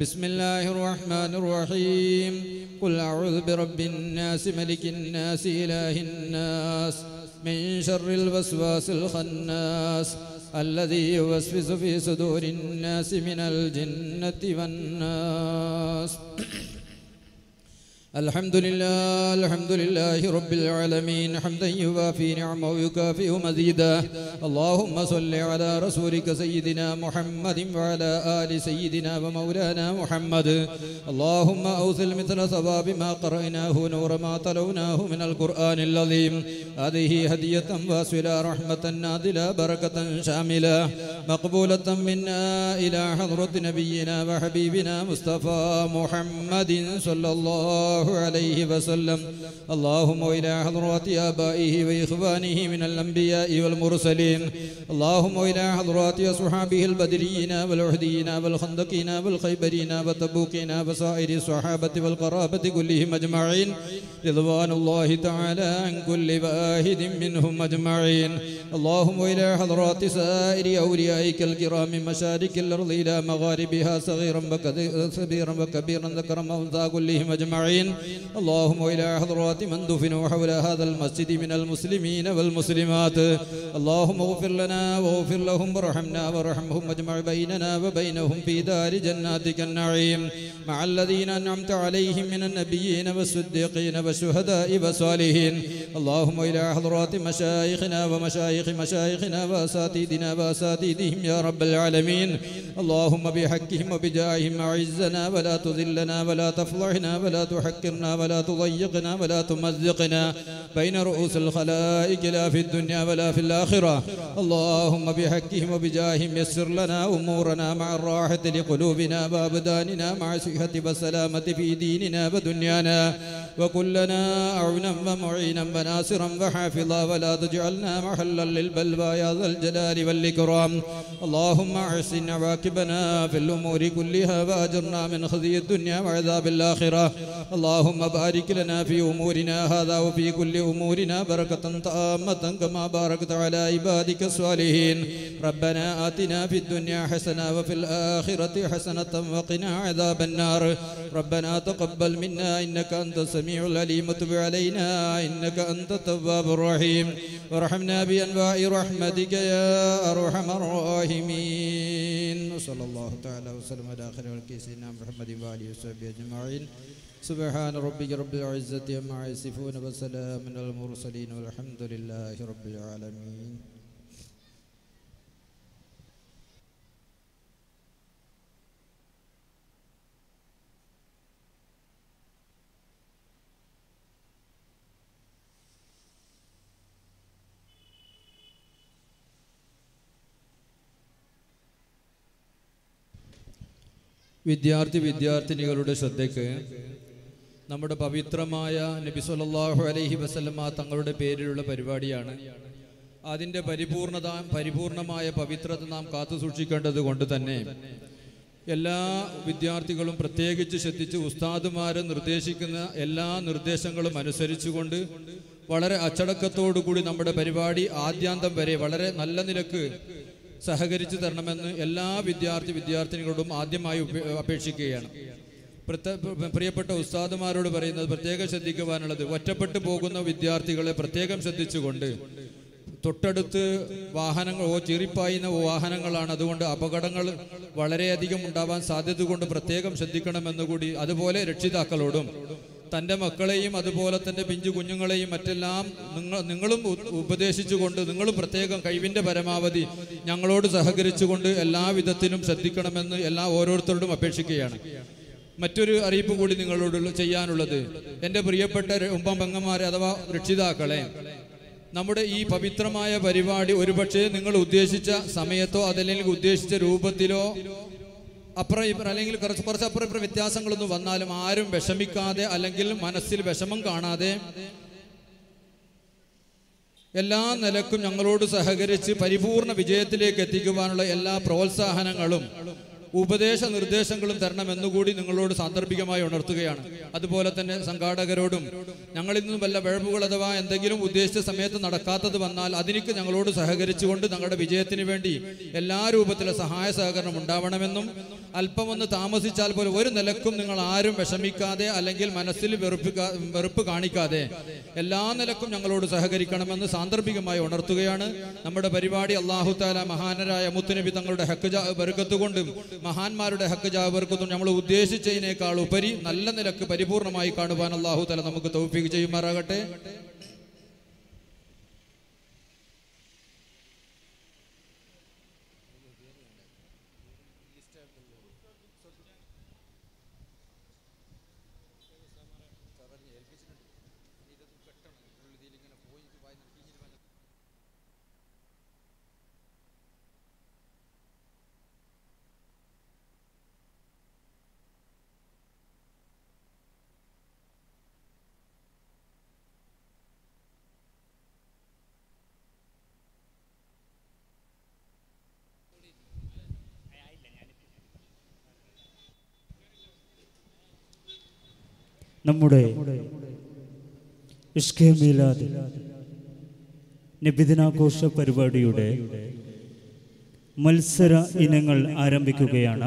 بسم الله الرحمن الرحيم قل أعوذ برب الناس ملك الناس إله الناس من شر الوسواس الخناس الذي يوسوس في صدور الناس من الجنة والناس الحمد لله الحمد لله رب العالمين حمدا يوافي نعمه ويكافئ مزيدا اللهم صل على رسولك سيدنا محمد وعلى آل سيدنا ومولانا محمد اللهم أوصل مثل ثواب ما قرأناه نور ما تلوناه من القرآن العظيم هذه هدية واسلة رحمة نادلة بركة شاملة مقبولة منا إلى حضرة نبينا وحبيبنا مصطفى محمد صلى الله عليه وسلم اللهم إلى حضرات آبائه وإخوانه من الأنبياء والمرسلين اللهم إلى حضرات أصحابه البدريين والعهديين والخندقين والخيبرين وتبوكين وسائر الصحابة والقرابة كلهم أجمعين رضوان الله تعالى عن كل واحد منهم أجمعين اللهم إلى حضرات سائر أوليائك الكرام مشارك الأرض إلى مغاربها صغيرا وكبيرا وكبيرا ذكرا وأنثى كلهم أجمعين اللهم إلى حضرات من دفنوا حول هذا المسجد من المسلمين والمسلمات اللهم اغفر لنا واغفر لهم وارحمنا وارحمهم واجمع بيننا وبينهم في دار جناتك النعيم مع الذين أنعمت عليهم من النبيين والصديقين والشهداء والصالحين اللهم إلى حضرات مشايخنا ومشايخ مشايخنا وأساتذنا وأساتذهم يا رب العالمين اللهم بحقهم وبجاههم أعزنا ولا تذلنا ولا تفضحنا ولا تحكرنا ولا تضيقنا ولا تمزقنا بين رؤوس الخلائق لا في الدنيا ولا في الآخرة اللهم بحقهم وبجاههم يسر لنا أمورنا مع الراحة لقلوبنا وأبداننا مع الصحة والسلامة في ديننا ودنيانا وكلنا أعونا ومعينا وناصرا وحافظا ولا تجعلنا محلا للبلوى يا ذا الجلال والإكرام اللهم أحسن عواقبنا في الأمور كلها وأجرنا من خزي الدنيا وعذاب الآخرة اللهم بارك لنا في أمورنا هذا وفي كل أمورنا بركة تامة كما باركت على عبادك الصالحين ربنا آتنا في الدنيا حسنة وفي الآخرة حسنة وقنا عذاب النار ربنا تقبل منا إنك أنت السميع العليم وتب علينا إنك أنت التواب الرحيم وارحمنا بأنواع رحمتك يا أرحم الراحمين وصلى الله تعالى وسلم على خير خلق سيدنا محمد وآله وصحبه أجمعين سبحان ربك رب العزة عما يصفون وسلام على المرسلين والحمد لله رب العالمين വിദ്യാർത്ഥി വിദ്യാർത്ഥിനികളുടെ ശ്രദ്ധയ്ക്ക് നമ്മുടെ പവിത്രമായ നബി സല്ലല്ലാഹു അലൈഹി വസല്ലമ തങ്ങളുടെ പേരിലുള്ള പരിപാടിയാണ് അതിൻ്റെ പരിപൂർണത പരിപൂർണമായ പവിത്രത നാം കാത്തു സൂക്ഷിക്കേണ്ടത് കൊണ്ട് തന്നെ എല്ലാ വിദ്യാർത്ഥികളും പ്രത്യേകിച്ച് ശ്രദ്ധിച്ച് ഉസ്താദുമാർ നിർദ്ദേശിക്കുന്ന എല്ലാ നിർദ്ദേശങ്ങളും അനുസരിച്ചുകൊണ്ട് വളരെ അച്ചടക്കത്തോടു കൂടി നമ്മുടെ പരിപാടി ആദ്യാന്തം വരെ വളരെ നല്ല നിലക്ക് സഹകരിച്ചു തരണമെന്ന് എല്ലാ വിദ്യാർത്ഥി വിദ്യാർത്ഥിനികളോടും ആദ്യമായി ഉപ- അപേക്ഷിക്കുകയാണ് പ്രത്യ- പ്രിയപ്പെട്ട ഉസ്താദുമാരോട് പറയുന്നത് പ്രത്യേകം ശ്രദ്ധിക്കുവാനുള്ളത് ഒറ്റപ്പെട്ടു പോകുന്ന വിദ്യാർത്ഥികളെ പ്രത്യേകം ശ്രദ്ധിച്ചുകൊണ്ട് തൊട്ടടുത്ത് വാഹനങ്ങൾ ഓ ചീറിപ്പായുന്ന വാഹനങ്ങളാണ് അതുകൊണ്ട് അപകടങ്ങൾ വളരെയധികം ഉണ്ടാവാൻ സാധ്യത കൊണ്ട് പ്രത്യേകം ശ്രദ്ധിക്കണമെന്ന് കൂടി അതുപോലെ രക്ഷിതാക്കളോടും തൻ്റെ മക്കളെയും അതുപോലെ തന്നെ പിഞ്ചു കുഞ്ഞുങ്ങളെയും മറ്റെല്ലാം നിങ്ങൾ നിങ്ങളും ഉ- ഉപദേശിച്ചുകൊണ്ട് നിങ്ങളും പ്രത്യേകം കഴിവിൻ്റെ പരമാവധി ഞങ്ങളോട് സഹകരിച്ചുകൊണ്ട് എല്ലാ വിധത്തിലും ശ്രദ്ധിക്കണമെന്ന് എല്ലാ ഓരോരുത്തരോടും അപേക്ഷിക്കുകയാണ് മറ്റൊരു അറിയിപ്പ് കൂടി നിങ്ങളോട് ചെയ്യാനുള്ളത് എൻ്റെ പ്രിയപ്പെട്ട ര- ഉമ്പം പെങ്ങന്മാരെ അഥവാ രക്ഷിതാക്കളെ നമ്മുടെ ഈ പവിത്രമായ പരിപാടി ഒരുപക്ഷെ നിങ്ങൾ ഉദ്ദേശിച്ച സമയത്തോ അതല്ലെങ്കിൽ ഉദ്ദേശിച്ച രൂപത്തിലോ അപ്പുറം ഇപ്പുറം അല്ലെങ്കിൽ കുറച്ച് കുറച്ച് അപ്പുറം ഇപ്പുറം വ്യത്യാസങ്ങളൊന്നും വന്നാലും ആരും വിഷമിക്കാതെ അല്ലെങ്കിൽ മനസ്സിൽ വിഷമം കാണാതെ എല്ലാ നിലക്കും ഞങ്ങളോട് സഹകരിച്ച് പരിപൂർണ വിജയത്തിലേക്ക് എത്തിക്കുവാനുള്ള എല്ലാ പ്രോത്സാഹനങ്ങളും ഉപദേശ നിർദ്ദേശങ്ങളും തരണമെന്നുകൂടി നിങ്ങളോട് സാന്ദർഭികമായി ഉണർത്തുകയാണ് അതുപോലെ തന്നെ സംഘാടകരോടും ഞങ്ങളിൽ നിന്നും വല്ല വിഴവുകൾ അഥവാ എന്തെങ്കിലും ഉദ്ദേശിച്ച സമയത്ത് നടക്കാത്തത് വന്നാൽ അതിലേക്ക് ഞങ്ങളോട് സഹകരിച്ചുകൊണ്ട് ഞങ്ങളുടെ വിജയത്തിന് വേണ്ടി എല്ലാ രൂപത്തിലെ സഹായ സഹകരണം ഉണ്ടാവണമെന്നും അല്പം ഒന്ന് താമസിച്ചാൽ പോലും ഒരു നിലക്കും നിങ്ങൾ ആരും വിഷമിക്കാതെ അല്ലെങ്കിൽ മനസ്സിൽ വെറുപ്പ് കാ- വെറുപ്പ് കാണിക്കാതെ എല്ലാ നിലക്കും ഞങ്ങളോട് സഹകരിക്കണമെന്ന് സാന്ദർഭികമായി ഉണർത്തുകയാണ് നമ്മുടെ പരിപാടി അള്ളാഹു താല മഹാനരായ മുത്തുനബി തങ്ങളുടെ ഹക്ക് ജാ ബർക്കത്ത് കൊണ്ടും മഹാന്മാരുടെ ഹക്ക് ജാ ബർക്കത്തും നമ്മൾ ഉദ്ദേശിച്ചതിനേക്കാൾ ഉപരി നല്ല നിലക്ക് പരിപൂർണമായി കാണുവാൻ അള്ളാഹു താല നമുക്ക് തൗഫീഖ് ചെയ്യുമാറാകട്ടെ നമ്മുടെ ഇഷ്കെ മീലാദ് നബിദിനാഘോഷ പരിപാടിയുടെ മത്സര ഇനങ്ങൾ ആരംഭിക്കുകയാണ്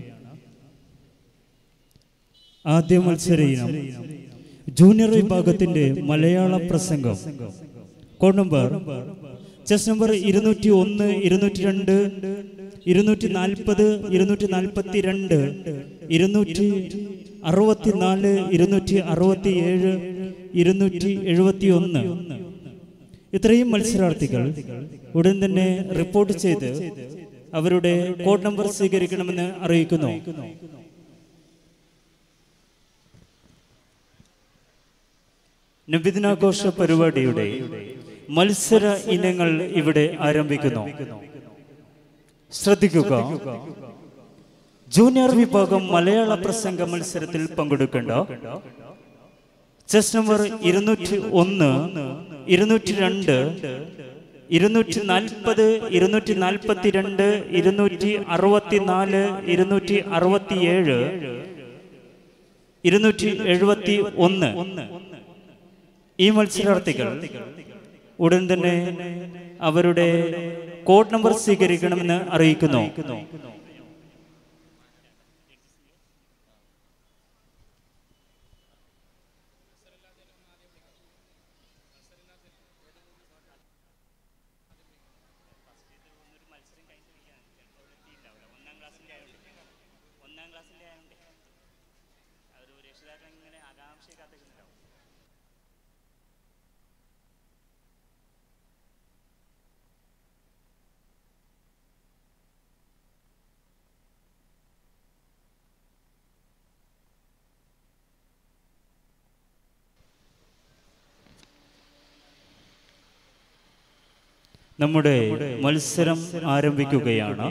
ആദ്യ മത്സര ഇനം ജൂനിയർ വിഭാഗത്തിന്റെ മലയാള പ്രസംഗം കോഡ് നമ്പർ ചെസ് നമ്പർ ഇരുന്നൂറ്റി ഒന്ന് ഇരുന്നൂറ്റി രണ്ട് ഇരുന്നൂറ്റി നാൽപ്പത് ഇരുന്നൂറ്റി നാൽപ്പത്തി രണ്ട് ഇരുന്നൂറ്റി അറുപത്തിനാല് ഇരുന്നൂറ്റി അറുപത്തി ഏഴ് ഇരുന്നൂറ്റി എഴുപത്തി ഒന്ന് ഇത്രയും മത്സരാർത്ഥികൾ ഉടൻ തന്നെ റിപ്പോർട്ട് ചെയ്ത് അവരുടെ കോഡ് നമ്പർ സ്വീകരിക്കണമെന്ന് അറിയിക്കുന്നു നബിദിനാഘോഷ പരിപാടിയുടെ മത്സര ഇനങ്ങൾ ഇവിടെ ആരംഭിക്കുന്നു ശ്രദ്ധിക്കുക ജൂനിയർ വിഭാഗം മലയാള പ്രസംഗ മത്സരത്തിൽ പങ്കെടുക്കേണ്ട ചെസ് നമ്പർ ഇരുന്നൂറ്റി ഒന്ന് ഇരുന്നൂറ്റി രണ്ട് ഇരുന്നൂറ്റി നാൽപ്പത് ഇരുന്നൂറ്റി നാൽപ്പത്തി രണ്ട് ഇരുന്നൂറ്റി അറുപത്തിനാല് ഇരുന്നൂറ്റി അറുപത്തിയേഴ് ഇരുന്നൂറ്റി എഴുപത്തി ഒന്ന് ഈ മത്സരാർത്ഥികൾ ഉടൻ തന്നെ അവരുടെ കോഡ് നമ്പർ സ്വീകരിക്കണമെന്ന് അറിയിക്കുന്നു ഒന്നാം ക്ലാസ്സിൻ്റെ ആയതുകൊണ്ട് അവർ രക്ഷിതാക്കൾ ഇങ്ങനെ ആകാംക്ഷ കാത്തിക്കുന്നുണ്ടാവും നമ്മുടെ മത്സരം ആരംഭിക്കുകയാണ്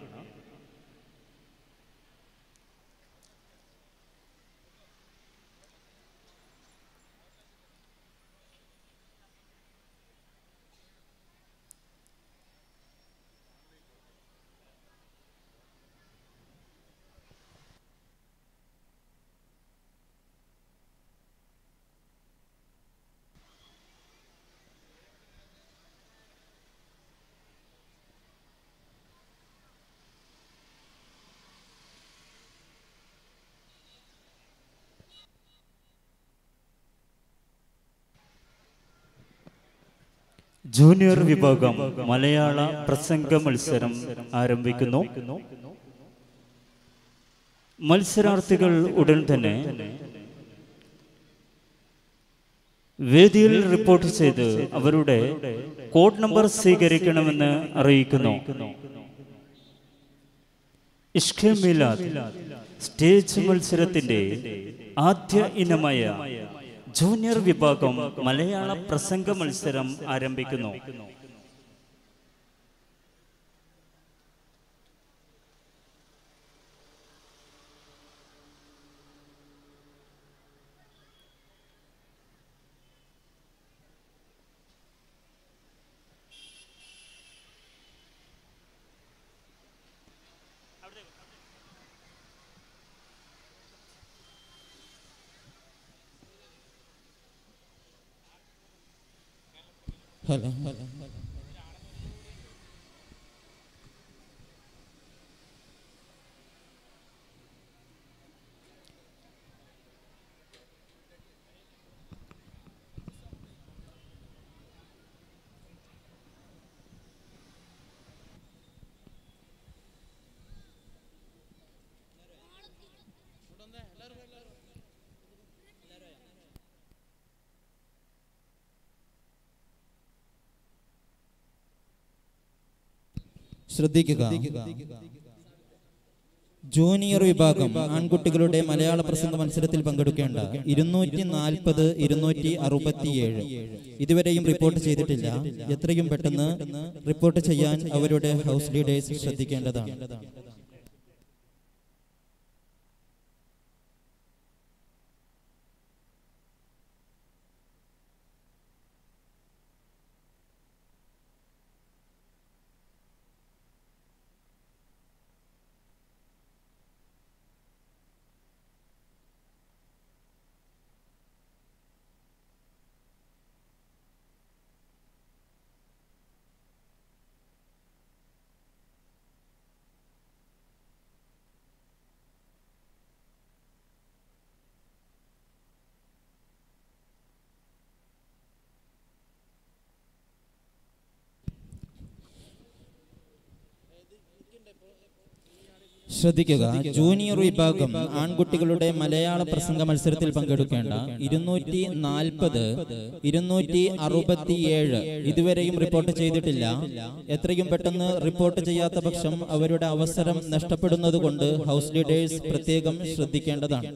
ജൂനിയർ വിഭാഗം മലയാള പ്രസംഗ മത്സരം ആരംഭിക്കുന്നു മത്സരാർത്ഥികൾ ഉടൻ തന്നെ വേദിയിൽ റിപ്പോർട്ട് ചെയ്ത് അവരുടെ കോഡ് നമ്പർ സ്വീകരിക്കണമെന്ന് അറിയിക്കുന്നു ഇഷ്കെ മിലാദ് സ്റ്റേജ് മത്സരത്തിന്റെ ആദ്യ ഇനമായ ജൂനിയർ വിഭാഗം മലയാള പ്രസംഗ മത്സരം ആരംഭിക്കുന്നു ഹലോ ശ്രദ്ധിക്കുക ജൂനിയർ വിഭാഗം ആൺകുട്ടികളുടെ മലയാള പ്രസംഗ മത്സരത്തിൽ പങ്കെടുക്കേണ്ട ഇരുന്നൂറ്റി നാൽപ്പത് ഇരുന്നൂറ്റി അറുപത്തിയേഴ് ഇതുവരെയും റിപ്പോർട്ട് ചെയ്തിട്ടില്ല എത്രയും പെട്ടെന്ന് റിപ്പോർട്ട് ചെയ്യാൻ അവരുടെ ഹൗസ് ലീഡേഴ്സ് ശ്രദ്ധിക്കേണ്ടതാണ് ശ്രദ്ധിക്കുക ജൂനിയർ വിഭാഗം ആൺകുട്ടികളുടെ മലയാള പ്രസംഗ മത്സരത്തിൽ പങ്കെടുക്കേണ്ട ഇരുന്നൂറ്റി നാൽപ്പത് ഇരുന്നൂറ്റി അറുപത്തിയേഴ് ഇതുവരെയും റിപ്പോർട്ട് ചെയ്തിട്ടില്ല എത്രയും പെട്ടെന്ന് റിപ്പോർട്ട് ചെയ്യാത്ത പക്ഷം അവരുടെ അവസരം നഷ്ടപ്പെടുന്നത് കൊണ്ട് ഹൗസ് ലീഡേഴ്സ് പ്രത്യേകം ശ്രദ്ധിക്കേണ്ടതാണ്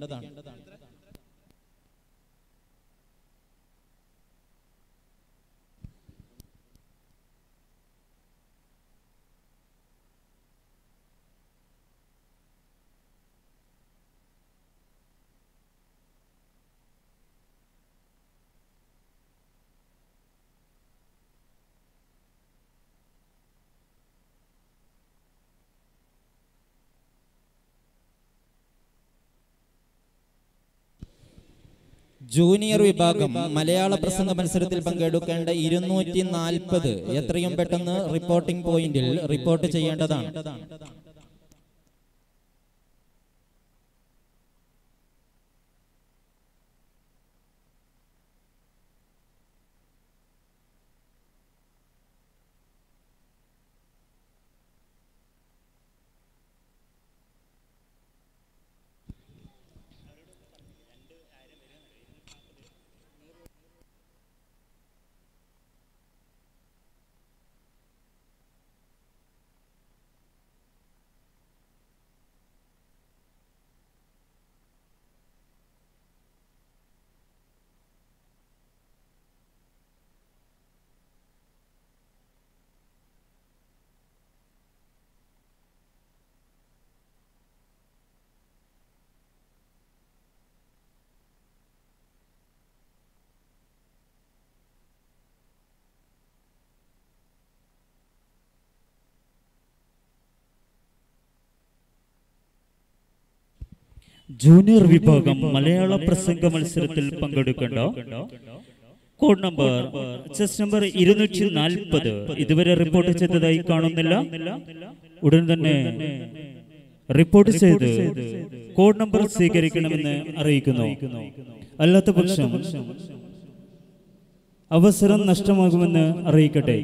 ജൂനിയർ വിഭാഗം മലയാള പ്രസംഗ മത്സരത്തിൽ പങ്കെടുക്കേണ്ട ഇരുന്നൂറ്റി നാൽപ്പത് എത്രയും പെട്ടെന്ന് റിപ്പോർട്ടിംഗ് പോയിന്റിൽ റിപ്പോർട്ട് ചെയ്യേണ്ടതാണ് ജൂനിയർ വിഭാഗം മലയാള പ്രസംഗ മത്സരത്തിൽ പങ്കെടുക്കേണ്ട കോഡ് നമ്പർ ചെസ് നമ്പർ ഇരുന്നൂറ്റി നാൽപ്പത് ഇതുവരെ റിപ്പോർട്ട് ചെയ്തതായി കാണുന്നില്ല ഉടൻ തന്നെ റിപ്പോർട്ട് ചെയ്ത് കോഡ് നമ്പർ സ്വീകരിക്കണമെന്ന് അറിയിക്കുന്നു അല്ലാത്ത പക്ഷം അവസരം നഷ്ടമാകുമെന്ന് അറിയിക്കട്ടെ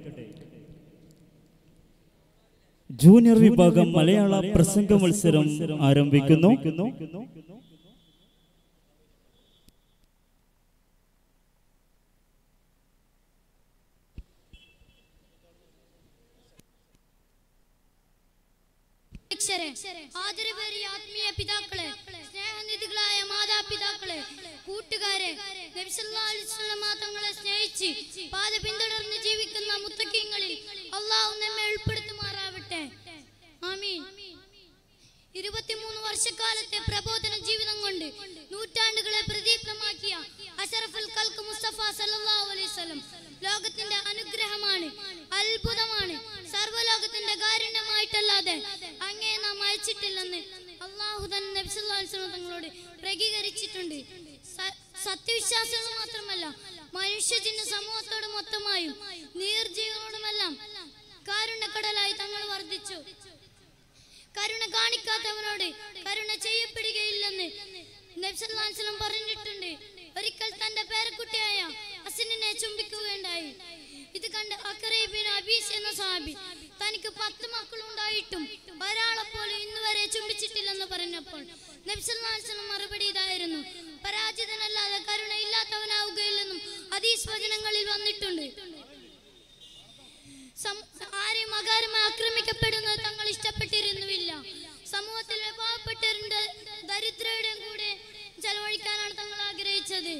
ജൂനിയർ വിഭാഗം മലയാള പ്രസംഗ മത്സരം ആരംഭിക്കുന്നു അധ്യക്ഷരെ ആദരവേറിയ ആത്മീയ പിതാക്കളെ സ്നേഹനിധികളായ മാതാപിതാക്കളെ കൂട്ടുകാരെ നബിസല്ലാസ്ലമ തങ്ങളെ സ്നേഹിച്ച് പാത പിന്തുടർന്ന് ജീവിക്കുന്ന മുത്തക്കിങ്ങളിൽ അള്ളാഹു നമ്മെ ഉൾപ്പെടുത്തുമാറാവട്ടെ ആമീൻ ഇരുപത്തിമൂന്ന് വർഷക്കാലത്തെ പ്രബോധന ജീവിതം കൊണ്ട് നൂറ്റാണ്ടുകളെ പ്രദീപ്തമാക്കിയ അഷറഫുൽ കൽക്ക് മുസ്തഫ സല്ലല്ലാഹു അലൈഹി വസല്ലം ലോകത്തിന്റെ അനുഗ്രഹമാണ് അത്ഭുതമാണ് സർവ്വലോകത്തിന്റെ കാരുണ്യമായിട്ടല്ലാതെ അങ്ങേ നാം അയച്ചിട്ടില്ലെന്ന് അള്ളാഹു തന്നെ നബി സല്ലല്ലാഹു അലൈഹി വസല്ലം തങ്ങളോട് പ്രകീകരിച്ചിട്ടുണ്ട് സ- സത്യവിശ്വാസികൾ മാത്രമല്ല മനുഷ്യജന്യ സമൂഹത്തോട് മൊത്തമായും നീർജീവനോടുമെല്ലാം കാരുണ്യക്കടലായി തങ്ങൾ വർദ്ധിച്ചു കരുണ കാണിക്കാത്തവനോട് കരുണ ചെയ്യപ്പെടുകയില്ലെന്ന് നബ്സല്ലാസ്ലം പറഞ്ഞിട്ടുണ്ട് ഒരിക്കൽ തന്റെ പേരക്കുട്ടിയായ അസിനെ ചുംബിക്കുകയുണ്ടായി ഇത് കണ്ട് അക്കറേബിൻ അബീസ് എന്ന സാബി തനിക്ക് പത്ത് മക്കളുണ്ടായിട്ടും ഒരാളെ പോലും ഇന്നുവരെ ചുംബിച്ചിട്ടില്ലെന്ന് പറഞ്ഞപ്പോൾ നബ്സല്ലാസ്ലം മറുപടി ഇതായിരുന്നു പരാജിതനല്ലാതെ കരുണ ഇല്ലാത്തവനാവുകയില്ലെന്നും അതീസ് വചനങ്ങളിൽ വന്നിട്ടുണ്ട് സം- ആരെയും അകാരമായി ആക്രമിക്കപ്പെടുന്നത് തങ്ങൾ ഇഷ്ടപ്പെട്ടിരുന്നുമില്ല സമൂഹത്തിലെ പാവപ്പെട്ടവരുടെ ദരിദ്രരുടെയും കൂടെ ചെലവഴിക്കാനാണ് തങ്ങൾ ആഗ്രഹിച്ചത്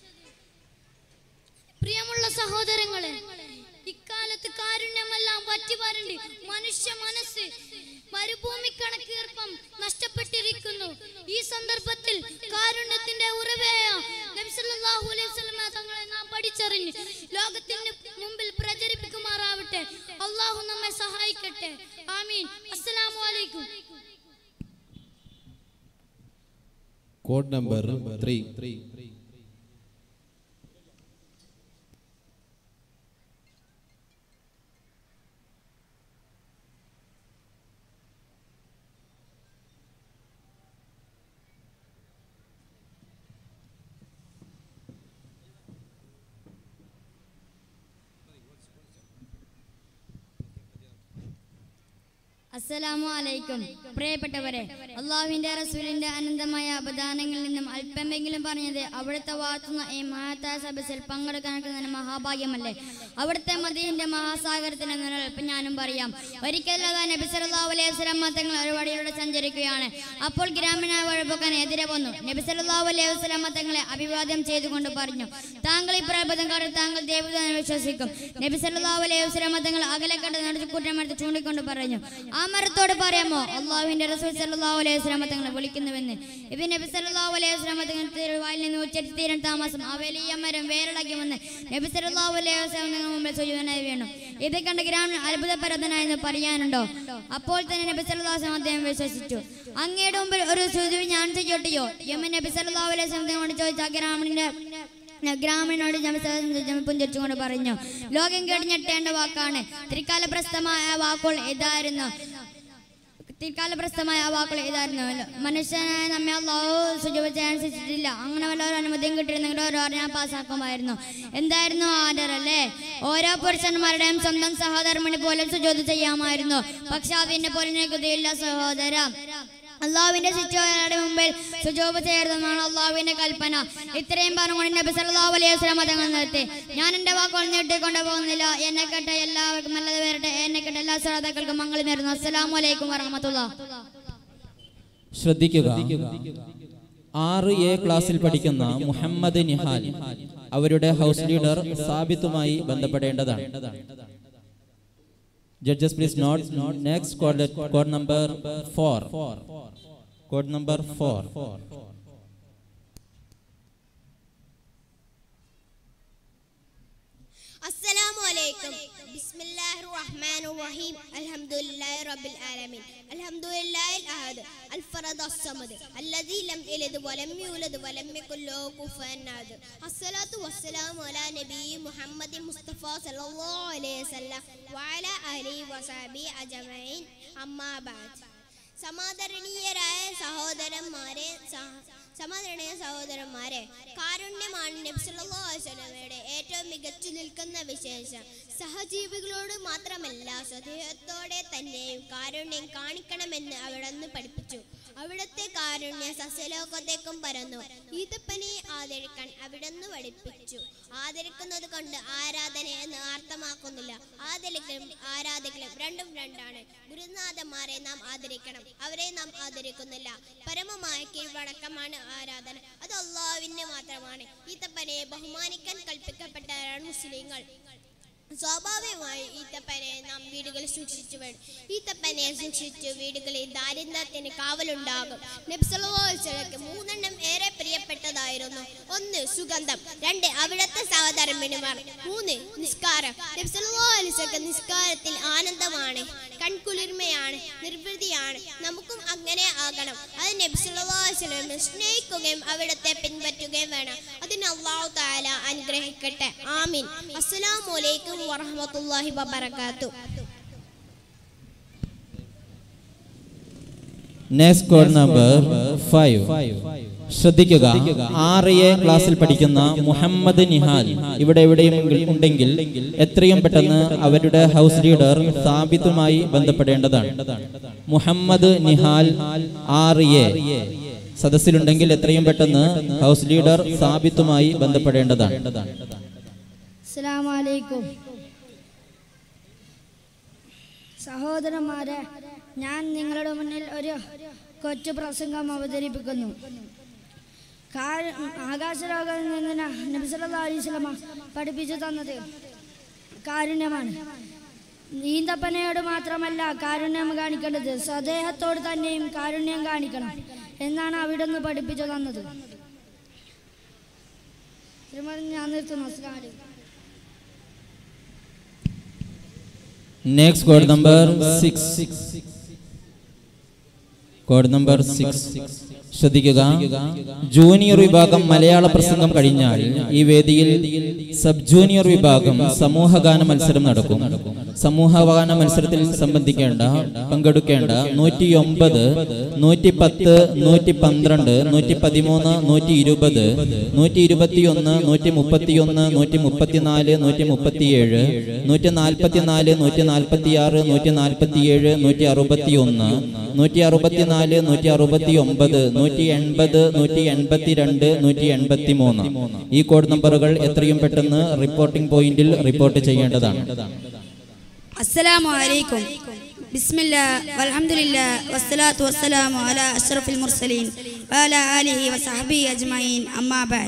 പ്രിയമുള്ള സഹോദരങ്ങളെ ഇക്കാലത്ത് കാരുണ്യമെല്ലാം വറ്റിവരണ്ട് മനുഷ്യ മനസ്സ് മരുഭൂമി കണക്കീർപ്പം നഷ്ടപ്പെട്ടിരിക്കുന്നു ഈ സന്ദർഭത്തിൽ കാരുണ്യത്തിന്റെ ഉറവയായ നബി സല്ലല്ലാഹു അലൈഹി വസല്ലമ തങ്ങളെ നാം പഠിച്ചറിഞ്ഞ് ലോകത്തിന് മുമ്പിൽ പ്രചരിപ്പിക്കുമാറാവട്ടെ അള്ളാഹു നമ്മെ സഹായിക്കട്ടെ ആമീൻ അസ്സലാമു അലൈക്കും കോഡ് നമ്പർ ത്രീ അസ്സലാമു അലൈക്കും പ്രിയപ്പെട്ടവരെ അള്ളാഹുവിന്റെ റസൂലിന്റെ അനന്തമായ അപദാനങ്ങളിൽ നിന്നും അല്പമെങ്കിലും പറഞ്ഞത് അവിടുത്തെ വാർത്തുന്ന ഈ മഹത്തായ സഭസിൽ പങ്കെടുക്കാൻ മഹാഭാഗ്യമല്ലേ അവിടുത്തെ മദീന്റെ മഹാസാഗരത്തിന്റെ നിലനിൽപ്പ് ഞാനും പറയാം ഒരിക്കലല്ലാതെ നബി സല്ലല്ലാഹു അലൈഹി വസല്ലം തങ്ങൾ ഒരു വഴിയിലൂടെ സഞ്ചരിക്കുകയാണ് അപ്പോൾ ഗ്രാമീണ വഴിപോക്കാൻ എതിരെ വന്നു നബി സല്ലല്ലാഹു അലൈഹി വസല്ലം തങ്ങളെ അഭിവാദ്യം ചെയ്തുകൊണ്ട് പറഞ്ഞു താങ്കൾ ഈ പ്രബന്ധം കാട്ടി താങ്കൾ ദൈവത്തെ വിശ്വസിക്കും നബി സല്ലല്ലാഹു അലൈഹി വസല്ലം തങ്ങൾ അകലെ കണ്ട് നടത്തി കൂട്ടമെടുത്ത് ചൂണ്ടിക്കൊണ്ട് പറഞ്ഞു ആ മരത്തോട് പറയാമോ അള്ളാഹുവിന്റെ റസൂൽ സല്ലല്ലാഹു അലൈഹി വസല്ലം തങ്ങളെ വിളിക്കുന്നുവെന്ന് ഇത് നബി സല്ലല്ലാഹു അലൈഹി വസല്ലം തങ്ങൾ തിരുവായിൽ നിന്ന് ഉച്ചരിച്ച് തീരാൻ താമസം ആ വലിയ മരം വേറിളക്കി വന്ന് നബി സല്ലല്ലാഹു അലൈഹി വസല്ലം തങ്ങൾ മുമ്പിൽ സുജൂതനായി വീണു ഇത് കണ്ട് ഗ്രാമീണൻ അത്ഭുതപരതനായെന്ന് പറയാനുണ്ടോ അപ്പോൾ തന്നെ നബി സല്ലല്ലാഹു അലൈഹി വസല്ലം അദ്ദേഹം വിശ്വസിച്ചു അങ്ങയുടെ മുമ്പിൽ ഒരു സുജു ഞാൻ ചെയ്യോട്ടിയോ യമൻ നബി സല്ലല്ലാഹു അലൈഹി വസല്ലം തങ്ങളോട് ചോദിച്ച ആ ഗ്രാമീണന്റെ ഗ്രാമീണോട് പുഞ്ചരിച്ചുകൊണ്ട് പറഞ്ഞു ലോകം കേട്ട് ഞെട്ടേണ്ട വാക്കാണ് തിരിക്കാല പ്രസ്ഥമായ വാക്കുകൾ ഇതായിരുന്നു തിരിക്കാല പ്രസ്ഥമായ ആ വാക്കുകൾ ഇതായിരുന്നു മനുഷ്യനായ നമ്മെ അള്ളാഹു സുജീവ ചെയ്യാൻ ശിക്ഷിച്ചിട്ടില്ല അങ്ങനെ വല്ല ഒരു അനുമതിയും കിട്ടിയിരുന്നെങ്കിൽ ഓരോ ഞാൻ പാസ്സാക്കുമായിരുന്നു എന്തായിരുന്നു ആർഡർ അല്ലേ ഓരോ പുരുഷന്മാരുടെയും സ്വന്തം സഹധർമ്മിണി പോലും സുജോത് ചെയ്യാമായിരുന്നു പക്ഷെ അതിന്റെ പോലും നികുതിയില്ല സഹോദര അള്ളാഹുവിന്റെ ശിക്ഷയുടെ മുമ്പിൽ സുജോബ് ചെയ്യരുതെന്നാണ് അള്ളാഹുവിന്റെ കൽപ്പന ഇത്രയും പറഞ്ഞുകൊണ്ട് നബി സല്ലല്ലാഹു അലൈഹി വസല്ലം തങ്ങൾ നിർത്തി ഞാൻ എന്റെ വാക്കുകൾ നീട്ടിക്കൊണ്ട് പോകുന്നില്ല എന്നെ കേട്ട എല്ലാവർക്കും നല്ലത് വരട്ടെ എന്നെ കേട്ട എല്ലാ ശ്രോതാക്കൾക്കും മംഗളം നേരുന്നു അസ്സലാമു അലൈക്കും വറഹ്മത്തുള്ളാഹി ശ്രദ്ധിക്കുക ആറ് എ ക്ലാസ്സിൽ പഠിക്കുന്ന മുഹമ്മദ് നിഹാൽ അവരുടെ ഹൗസ് ലീഡർ സാബിത്തുമായി ബന്ധപ്പെടേണ്ടതാണ് judges please note next code code number four code number four السلام عليكم بسم الله الرحمن الرحيم الحمد لله رب العالمين الحمد لله الأحد الفرد الصمد الذي لم يلد ولم يولد ولم يكن له كفوا أحد الصلاة والسلام على نبي محمد مصطفى صلى الله عليه وسلم وعلى آله وصحبه أجمعين أما بعد സമാദരണീയരായ സഹോദരന്മാരെ സഹ- സമാദരണീയ സഹോദരന്മാരെ കാരുണ്യമാണ് നബ്സലയുടെ ഏറ്റവും മികച്ചു നിൽക്കുന്ന വിശേഷം സഹജീവികളോട് മാത്രമല്ല സ്വദേഹത്തോടെ തന്നെയും കാരുണ്യം കാണിക്കണമെന്ന് അവിടുന്ന് പഠിപ്പിച്ചു അവിടുത്തെ കാരുണ്യ സസ്യലോകത്തേക്കും പരന്നു ഈത്തപ്പനെ ആദരിക്കാൻ അവിടുന്ന് പഠിപ്പിച്ചു ആദരിക്കുന്നത് കൊണ്ട് ആരാധന എന്ന് അർത്ഥമാക്കുന്നില്ല ആദരിക്കലും ആരാധിക്കലും രണ്ടും രണ്ടാണ് ഗുരുനാഥന്മാരെ നാം ആദരിക്കണം അവരെ നാം ആദരിക്കുന്നില്ല പരമമായ കീഴ്വണക്കമാണ് ആരാധന അത് അള്ളാഹുവിന് മാത്രമാണ് ഈത്തപ്പനെ ബഹുമാനിക്കാൻ കൽപ്പിക്കപ്പെട്ടവരാണ് മുസ്ലിങ്ങൾ സ്വാഭാവികമായി ഈത്തപ്പനെ നാം വീടുകളിൽ സൂക്ഷിച്ചു വേണം ഈത്തപ്പനെ സൂക്ഷിച്ചു വീടുകളിൽ ദാരിദ്ര്യത്തിന് കാവലുണ്ടാകും നബ്സലോത്സവക്ക് മൂന്നെണ്ണം ഏറെ പ്രിയപ്പെട്ടതായിരുന്നു ഒന്ന് സുഗന്ധം രണ്ട് അവിടുത്തെ സഹധർമ്മിണിമാർ മൂന്ന് നിസ്കാരം നബ്സലോത്സവക്ക് നിസ്കാരത്തിൽ ആനന്ദമാണ് കൺകുളിർമയാണ് നിർവൃതിയാണ് നമുക്കും അങ്ങനെ ആകണം അത് നബ്സലോത്സവം സ്നേഹിക്കുകയും അവിടുത്തെ പിൻപറ്റുകയും വേണം അതിന് അള്ളാഹു താല അനുഗ്രഹിക്കട്ടെ ആമീൻ അസ്സലാമു അലൈക്കും വറഹ്മത്തുള്ളാഹി വബറകാതുഹു നെക്സ്റ്റ് കോഡ് നമ്പർ ഫൈവ് ശ്രദ്ധിക്കുക ആറ് എ ക്ലാസ്സിൽ പഠിക്കുന്ന മുഹമ്മദ് നിഹാൽ ഇവിടെ എവിടെയും ഉണ്ടെങ്കിൽ എത്രയും പെട്ടെന്ന് അവരുടെ ഹൗസ് ലീഡർ സാബിത്തുമായി ബന്ധപ്പെടേണ്ടതാണ് മുഹമ്മദ് നിഹാൽ ആറ് എ സദസ്സിലുണ്ടെങ്കിൽ എത്രയും പെട്ടെന്ന് ഹൗസ് ലീഡർ സാബിത്തുമായി ബന്ധപ്പെടേണ്ടതാണ് അസ്സലാമു അലൈക്കും സഹോദരന്മാരെ ഞാൻ നിങ്ങളുടെ മുന്നിൽ ഒരു കൊച്ചു പ്രസംഗം അവതരിപ്പിക്കുന്നു കാ- ആകാശലോകത്തിൽ നിന്ന് നബി സല്ലല്ലാഹു അലൈഹി വസല്ലമ പഠിപ്പിച്ചു തന്നത് കാരുണ്യമാണ് ഈന്തപ്പനയോട് മാത്രമല്ല കാരുണ്യം കാണിക്കേണ്ടത് സ്വദേഹത്തോട് തന്നെയും കാരുണ്യം കാണിക്കണം എന്നാണ് അവിടുന്ന് പഠിപ്പിച്ചു തന്നത് ശ്രീമതി ഞാൻ നിർത്തുന്നു അസ്സലാമു അലൈക്കും next code number six code number six ശ്രദ്ധിക്കുക ജൂനിയർ വിഭാഗം മലയാള പ്രസംഗം കഴിഞ്ഞാൽ ഈ വേദിയിൽ സബ് ജൂനിയർ വിഭാഗം സമൂഹഗാന മത്സരം നടക്കും സമൂഹഗാന മത്സരത്തിൽ സംബന്ധിക്കേണ്ട പങ്കെടുക്കേണ്ട നൂറ്റി ഒമ്പത് നൂറ്റി പത്ത് നൂറ്റി പന്ത്രണ്ട് നൂറ്റി പതിമൂന്ന് നൂറ്റി ഇരുപത് നൂറ്റി ഇരുപത്തിയൊന്ന് നൂറ്റി മുപ്പത്തിയൊന്ന് നൂറ്റി മുപ്പത്തിനാല് നൂറ്റി മുപ്പത്തിയേഴ് നൂറ്റി നാൽപ്പത്തിനാല് നൂറ്റി നാൽപ്പത്തിയാറ് നൂറ്റി നാൽപ്പത്തിയേഴ് നൂറ്റി അറുപത്തിയൊന്ന് നൂറ്റി അറുപത്തിനാല് നൂറ്റി അറുപത്തി ഒമ്പത് നൂറ്റി എൺപത് നൂറ്റി എൺപത്തിരണ്ട് നൂറ്റി എൺപത്തി മൂന്ന് ഈ കോഡ് നമ്പറുകൾ എത്രയും പെട്ടെന്ന് റിപ്പോർട്ടിംഗ് പോയിന്റിൽ റിപ്പോർട്ട് ചെയ്യേണ്ടതാണ് السلام عليكم بسم الله والحمد لله والصلاة والسلام على أشرف المرسلين وعلى آله وصحبه أجمعين أما بعد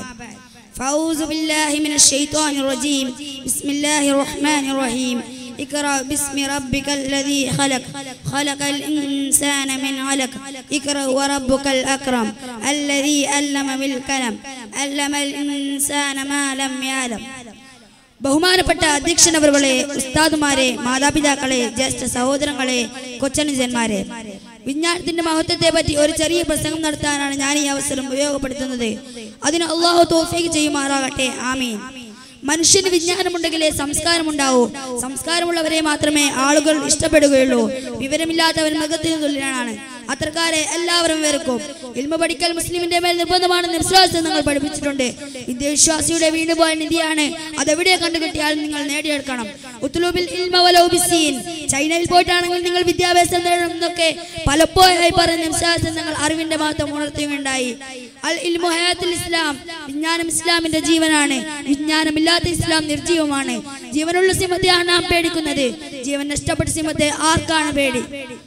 فأعوذ بالله من الشيطان الرجيم بسم الله الرحمن الرحيم اقرأ باسم ربك الذي خلق خلق الإنسان من علق اقرأ وربك الأكرم الذي علم بالقلم علم الإنسان ما لم يعلم ബഹുമാനപ്പെട്ട അധ്യക്ഷനവറുകളെ ഉസ്താദുമാരെ മാതാപിതാക്കളെ ജ്യേഷ്ഠ സഹോദരങ്ങളെ കൊച്ചനുജന്മാരെ വിജ്ഞാനത്തിന്റെ മഹത്വത്തെ പറ്റി ഒരു ചെറിയ പ്രസംഗം നടത്താനാണ് ഞാൻ ഈ അവസരം ഉപയോഗപ്പെടുത്തുന്നത് അതിന് അള്ളാഹു തോഫീക്ക് ചെയ്യുമാറാകട്ടെ ആമീൻ മനുഷ്യന് വിജ്ഞാനമുണ്ടെങ്കിലേ സംസ്കാരമുണ്ടാവൂ സംസ്കാരമുള്ളവരെ മാത്രമേ ആളുകൾ ഇഷ്ടപ്പെടുകയുള്ളൂ വിവരമില്ലാത്തവൻ മൃഗത്തിന് തുല്യനാണ് അത്രക്കാരെ എല്ലാവരും വെറുക്കും ഇൽമ പഠിക്കൽ മുസ്ലിമിന്റെ മേൽ നിർബന്ധമാണെന്ന് വിശ്വാസം നിങ്ങൾ പഠിപ്പിച്ചിട്ടുണ്ട് വിദ്യാവിശ്വാസിയുടെ വീണുപോയ നിധിയാണ് അതെവിടെ കണ്ടുകിട്ടിയാലും നിങ്ങൾ നേടിയെടുക്കണം ഉത്തുലൂബിൽ ഇൽമ വലൗ ബിസ്സീൻ. ചൈനയിൽ പോയിട്ടാണെങ്കിൽ നിങ്ങൾ വിദ്യാഭ്യാസം നേടണം എന്നൊക്കെ പലപ്പോഴായി പറഞ്ഞ വിശ്വാസം നിങ്ങൾ അറിവിന്റെ മഹത്വം ഉണർത്തുകയുണ്ടായി അൽ ഇൽമു ഹയാത്തുൽ ഇസ്ലാം വിജ്ഞാനം ഇസ്ലാമിന്റെ ജീവനാണ് വിജ്ഞാനമില്ലാത്ത ഇസ്ലാം നിർജീവമാണ് ജീവനുള്ള സിംഹത്തെയാണ് നാം പേടിക്കുന്നത് ജീവൻ നഷ്ടപ്പെട്ട സിംഹത്തെ ആർക്കാണ് പേടി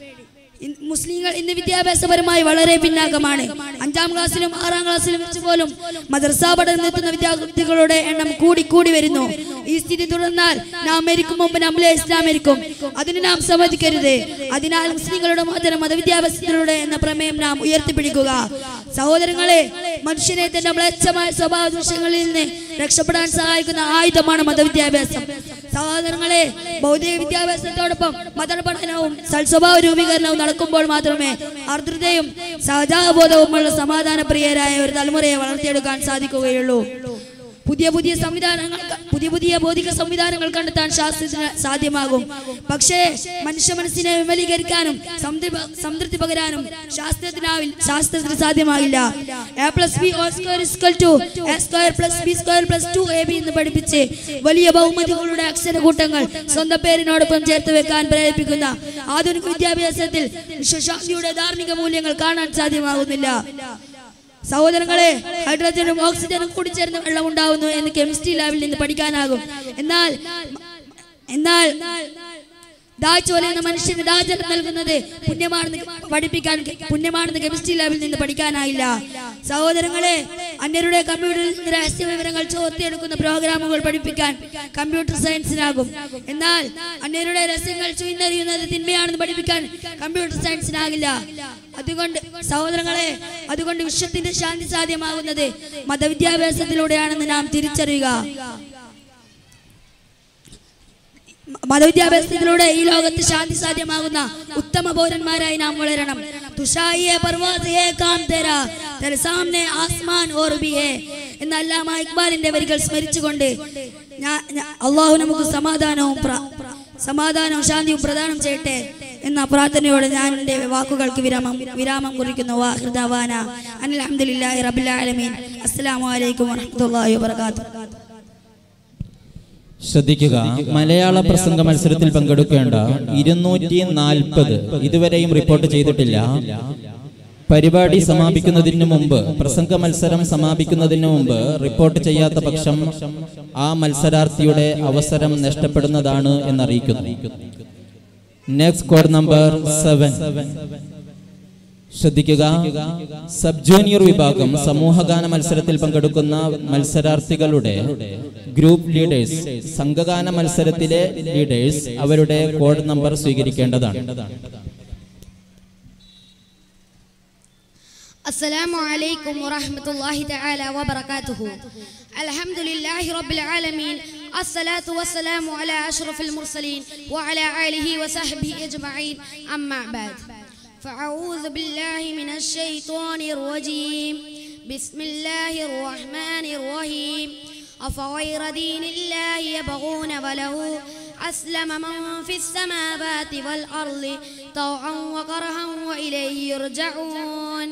ഇൻ- മുസ്ലിങ്ങൾ ഇന്ന് വിദ്യാഭ്യാസപരമായി വളരെ പിന്നാക്കമാണ് അഞ്ചാം ക്ലാസ്സിലും ആറാം ക്ലാസ്സിലും വെച്ച് പോലും മദ്രസ പഠനം നിർത്തുന്ന വിദ്യാർത്ഥികളുടെ എണ്ണം കൂടി കൂടി വരുന്നു ഈ സ്ഥിതി തുടർന്നാൽ നാം മരിക്കും മുമ്പ് നമ്മളെ ഇസ്ലാം മരിക്കും അതിന് നാം സമ്മതിക്കരുത് അതിനാൽ മുസ്ലിങ്ങളുടെ മതം മതവിദ്യാഭ്യാസത്തിലൂടെ എന്ന പ്രമേയം നാം ഉയർത്തിപ്പിടിക്കുക സഹോദരങ്ങളെ മനുഷ്യനെ തന്റെ മ്ലേച്ഛമായ സ്വഭാവ ദൂഷ്യങ്ങളിൽ നിന്ന് രക്ഷപ്പെടാൻ സഹായിക്കുന്ന ആയുധമാണ് മതവിദ്യാഭ്യാസം സഹോദരങ്ങളെ ഭൗതിക വിദ്യാഭ്യാസത്തോടൊപ്പം മതപഠനവും സൽസ്വഭാവ രൂപീകരണവും നടക്കുമ്പോൾ മാത്രമേ ആർദ്രതയും സഹജാബോധവുമുള്ള സമാധാനപ്രിയരായ ഒരു തലമുറയെ വളർത്തിയെടുക്കാൻ സാധിക്കുകയുള്ളൂ പുതിയ പുതിയ സംവിധാനങ്ങൾ പുതിയ പുതിയ ഭൗതിക സംവിധാനങ്ങൾ കണ്ടെത്താൻ ശാസ്ത്രത്തിന് സാധ്യമാകും പക്ഷേ മനുഷ്യ മനസ്സിനെ വിമലീകരിക്കാനും സംതൃ- സംതൃപ്തി പകരാനും ശാസ്ത്രത്തിനാവിൽ ശാസ്ത്രത്തിന് സാധ്യമാകില്ല A plus B all square is equal to A square plus B square plus two A B എന്ന് പഠിപ്പിച്ച് വലിയ ബഹുമതികളുടെ അക്ഷരകൂട്ടങ്ങൾ സ്വന്തം പേരിനോടൊപ്പം ചേർത്ത് വെക്കാൻ പ്രേരിപ്പിക്കുന്ന ആധുനിക വിദ്യാഭ്യാസത്തിൽ വിശ്വശാന്തിയുടെ ധാർമ്മിക മൂല്യങ്ങൾ കാണാൻ സാധ്യമാകുന്നില്ല സഹോദരങ്ങളെ ഹൈഡ്രജനും ഓക്സിജനും കൂടിച്ചേർന്ന് വെള്ളം ഉണ്ടാവുന്നു എന്ന് കെമിസ്ട്രി ലാബിൽ നിന്ന് പഠിക്കാനാകും എന്നാൽ എന്നാൽ ദാഹിച്ചു വലയുന്ന മനുഷ്യന് ദാഹജലം നൽകുന്നത് പുണ്യമാണെന്ന് പഠിപ്പിക്കാൻ പുണ്യമാണെന്ന് കെമിസ്ട്രി ലാബിൽ നിന്ന് പഠിക്കാനായില്ല സഹോദരങ്ങളെ അന്യരുടെ കമ്പ്യൂട്ടറിൽ നിന്ന് രഹസ്യ വിവരങ്ങൾ ചോർത്തിയെടുക്കുന്ന പ്രോഗ്രാമുകൾ പഠിപ്പിക്കാൻ കമ്പ്യൂട്ടർ സയൻസിനാകും എന്നാൽ അന്യരുടെ രഹസ്യങ്ങൾ ചുയിന്നറിയുന്നത് തിന്മയാണെന്ന് പഠിപ്പിക്കാൻ കമ്പ്യൂട്ടർ സയൻസിനാകില്ല അതുകൊണ്ട് സഹോദരങ്ങളെ അതുകൊണ്ട് വിശ്വത്തിന്റെ ശാന്തി സാധ്യമാകുന്നത് മതവിദ്യാഭ്യാസത്തിലൂടെയാണെന്ന് നാം തിരിച്ചറിയുക മതവിദ്യാഭ്യാസത്തിലൂടെ ഈ ലോകത്ത് ശാന്തി സാധ്യമാകുന്ന ഉത്തമ പൗരന്മാരായി നാം വളരണം തുഷായിയെ പർവാസിയെ കാം തേരാ തെരെ സാമനെ ആസ്മാൻ ഓർ ഭി ഹേ എന്ന അല്ലാമ ഇക്ബാലിന്റെ വരികൾ സ്മരിച്ചുകൊണ്ട് ഞാൻ ഞാൻ- അള്ളാഹു നമുക്ക് സമാധാനവും പ്ര- സമാധാനവും ശാന്തിയും പ്രദാനം ചെയ്യട്ടെ എന്ന പ്രാർത്ഥനയോടെ ഞാൻ എൻ്റെ വാക്കുകൾക്ക് വിരാമം വിരാമം കുറിക്കുന്നു വാഹൃദാന അനിൽഹമ്മദില്ലാഹി റബ്ബിൽ ആലമീൻ അസ്സലാമു അലൈക്കും വറഹ്മത്തുള്ളാഹി വബറകാതുഹു ശ്രദ്ധിക്കുക മലയാള പ്രസംഗ മത്സരത്തിൽ പങ്കെടുക്കേണ്ട ഇരുന്നൂറ്റി നാൽപ്പത് ഇതുവരെയും റിപ്പോർട്ട് ചെയ്തിട്ടില്ല പരിപാടി സമാപിക്കുന്നതിന് മുമ്പ് പ്രസംഗ മത്സരം സമാപിക്കുന്നതിന് മുമ്പ് റിപ്പോർട്ട് ചെയ്യാത്ത പക്ഷം ആ മത്സരാർത്ഥിയുടെ അവസരം നഷ്ടപ്പെടുന്നതാണ് എന്നറിയിക്കുന്നു നെക്സ്റ്റ് കോഡ് നമ്പർ സെവൻ ശ്രദ്ധിക്കുക സബ് ജൂനിയർ വിഭാഗം സമൂഹഗാന മത്സരത്തിൽ പങ്കെടുക്കുന്ന മത്സരാർത്ഥികളുടെ ഗ്രൂപ്പ് ലീഡേഴ്സ് സംഘഗാന മത്സരത്തിലെ ലീഡേഴ്സ് അവരുടെ കോഡ് നമ്പർ സ്വീകരിക്കേണ്ടതാണ് السلام عليكم ورحمة الله تعالى وبركاته الحمد لله رب العالمين الصلاة والسلام على أشرف المرسلين وعلى آله وصحبه أجمعين أما بعد فأعوذ بالله من الشيطان الرجيم بسم الله الرحمن الرحيم أفغير دين الله يبغون وله أسلم من في السماوات والأرض طوعا وكرها وإليه يرجعون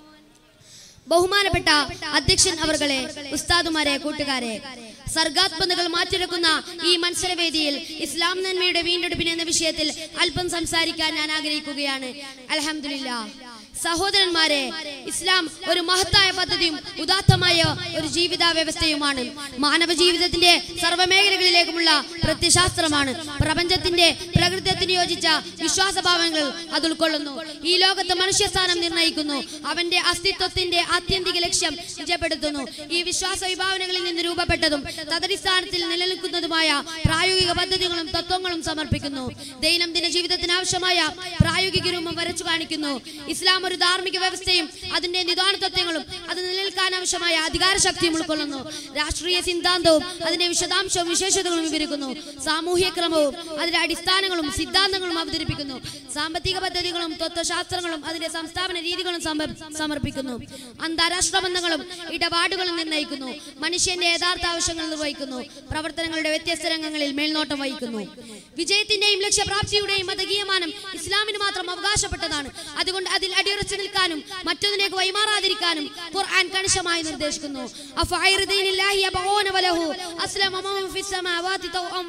ബഹുമാനപ്പെട്ട അധ്യക്ഷൻ അവർകളെ ഉസ്താദുമാരെ കൂട്ടുകാരെ സർഗാത്മകതകൾ മാറ്റിരക്കുന്ന ഈ മത്സരവേദിയിൽ ഇസ്ലാം നന്മയുടെ വീണ്ടെടുപ്പിന് എന്ന വിഷയത്തിൽ അല്പം സംസാരിക്കാൻ ഞാൻ ആഗ്രഹിക്കുകയാണ് അലഹമില്ല സഹോദരന്മാരെ ഇസ്ലാം ഒരു മഹത്തായ പദ്ധതിയും ഉദാത്തമായ ഒരു ജീവിത വ്യവസ്ഥയുമാണ് മാനവ ജീവിതത്തിന്റെ സർവ്വമേഖലകളിലേക്കുമുള്ള പ്രത്യശാസ്ത്രമാണ് പ്രപഞ്ചത്തിന്റെ പ്രകൃതത്തിന് യോജിച്ച വിശ്വാസഭാവങ്ങൾ അത് ഉൾക്കൊള്ളുന്നു ഈ ലോകത്ത് മനുഷ്യസ്ഥാനം നിർണ്ണയിക്കുന്നു അവന്റെ അസ്തിത്വത്തിന്റെ ആത്യന്തിക ലക്ഷ്യം നിജപ്പെടുത്തുന്നു ഈ വിശ്വാസ വിഭാവനകളിൽ നിന്ന് രൂപപ്പെട്ടതും തദടിസ്ഥാനത്തിൽ നിലനിൽക്കുന്നതുമായ പ്രായോഗിക പദ്ധതികളും തത്വങ്ങളും സമർപ്പിക്കുന്നു ദൈനംദിന ജീവിതത്തിന് ആവശ്യമായ പ്രായോഗിക രൂപം വരച്ചു കാണിക്കുന്നു ഇസ്ലാം ഒരു ധാർമ്മിക വ്യവസ്ഥയും അതിന്റെ നിദാന തത്വങ്ങളും അത് നിലനിൽക്കാൻ ആവശ്യമായ അധികാര ശക്തിയും ഉൾക്കൊള്ളുന്നു രാഷ്ട്രീയ സിദ്ധാന്തവും അതിന്റെ വിശദാംശവും വിശേഷതകളും വിവരിക്കുന്നു സാമൂഹ്യ ക്രമവും അതിന്റെ അടിസ്ഥാനങ്ങളും സിദ്ധാന്തങ്ങളും അവതരിപ്പിക്കുന്നു സാമ്പത്തിക പദ്ധതികളും തത്വശാസ്ത്രങ്ങളും അതിന്റെ സംസ്ഥാപന രീതികളും സമർ- സമർപ്പിക്കുന്നു അന്താരാഷ്ട്ര ബന്ധങ്ങളും ഇടപാടുകളും നിർണ്ണയിക്കുന്നു മനുഷ്യന്റെ യഥാർത്ഥ ആവശ്യങ്ങൾ നിർവഹിക്കുന്നു പ്രവർത്തനങ്ങളുടെ വ്യത്യസ്ത രംഗങ്ങളിൽ മേൽനോട്ടം വഹിക്കുന്നു വിജയത്തിന്റെയും ലക്ഷ്യപ്രാപ്തിയുടെയും മതകീയമാനം ഇസ്ലാമിന് മാത്രം അവകാശപ്പെട്ടതാണ് അതുകൊണ്ട് അതിൽ അടിയുറച്ചു നിൽക്കാനും മറ്റൊന്നിലേക്ക് വൈമാറാതിരിക്കാനും ഖുർആൻ കണിശമായി നിർദ്ദേശിക്കുന്നു അഫഅയ്റദീനില്ലാഹി യബഊന വലഹു അസ്ലമ മൻ ഫിസ് സമാവാതി തൗഅം